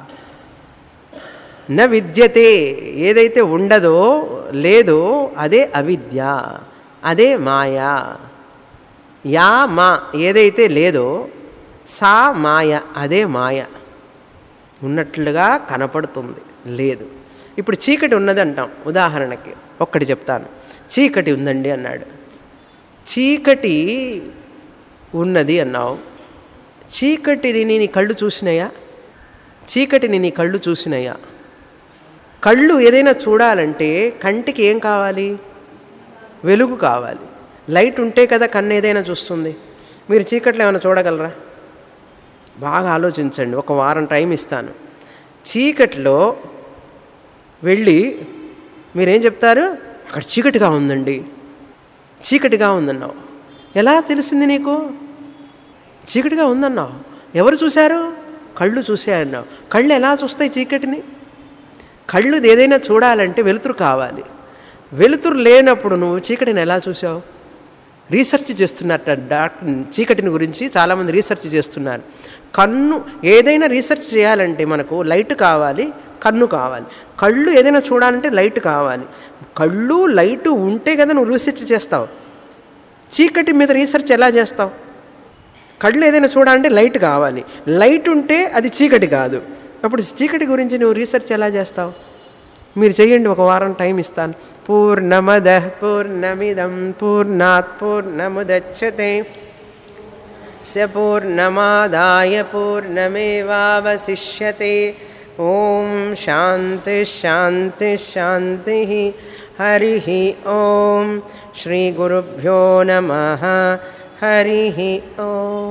న విద్యతే ఏదైతే ఉండదో లేదో అదే అవిద్య అదే మాయా యా మా ఏదైతే లేదో సా మాయ అదే మాయ ఉన్నట్లుగా కనపడుతుంది లేదు ఇప్పుడు చీకటి ఉన్నది అంటాం ఉదాహరణకి ఒక్కటి చెప్తాను చీకటి ఉందండి అన్నాడు చీకటి ఉన్నది అన్నావు చీకటిని నీ కళ్ళు చూసినాయా చీకటిని నీ కళ్ళు చూసినాయా కళ్ళు ఏదైనా చూడాలంటే కంటికి ఏం కావాలి వెలుగు కావాలి లైట్ ఉంటే కదా కన్ను ఏదైనా చూస్తుంది మీరు చీకట్లో ఏమైనా చూడగలరా బాగా ఆలోచించండి ఒక వారం టైం ఇస్తాను చీకట్లో వెళ్ళి మీరేం చెప్తారు అక్కడ చీకటిగా ఉందండి చీకటిగా ఉందన్నావు ఎలా తెలిసింది నీకు చీకటిగా ఉందన్నావు ఎవరు చూశారు కళ్ళు చూశాయన్నావు కళ్ళు ఎలా చూస్తాయి చీకటిని కళ్ళు ఏదైనా చూడాలంటే వెలుతురు కావాలి వెలుతురు లేనప్పుడు నువ్వు చీకటిని ఎలా చూసావు రీసెర్చ్ చేస్తున్నట్ట డాక్టర్ చీకటిని గురించి చాలామంది రీసెర్చ్ చేస్తున్నారు కన్ను ఏదైనా రీసెర్చ్ చేయాలంటే మనకు లైట్ కావాలి కన్ను కావాలి కళ్ళు ఏదైనా చూడాలంటే లైట్ కావాలి కళ్ళు లైటు ఉంటే కదా నువ్వు రీసెర్చ్ చేస్తావు చీకటి మీద రీసెర్చ్ ఎలా చేస్తావు కళ్ళు ఏదైనా చూడాలంటే లైట్ కావాలి లైట్ ఉంటే అది చీకటి కాదు అప్పుడు చీకటి గురించి నువ్వు రీసెర్చ్ ఎలా చేస్తావు మీరు చేయండి ఒక వారం టైం ఇస్తాను పూర్ణమద పూర్ణమిదం పూర్ణాత్ పూర్ణముదచ్చతే స పూర్ణమాదాయ పూర్ణమేవావశిష్యతే ఓం శాంతి శాంతి శాంతి హరి ఓం శ్రీ గురుభ్యో నమ హరి ఓం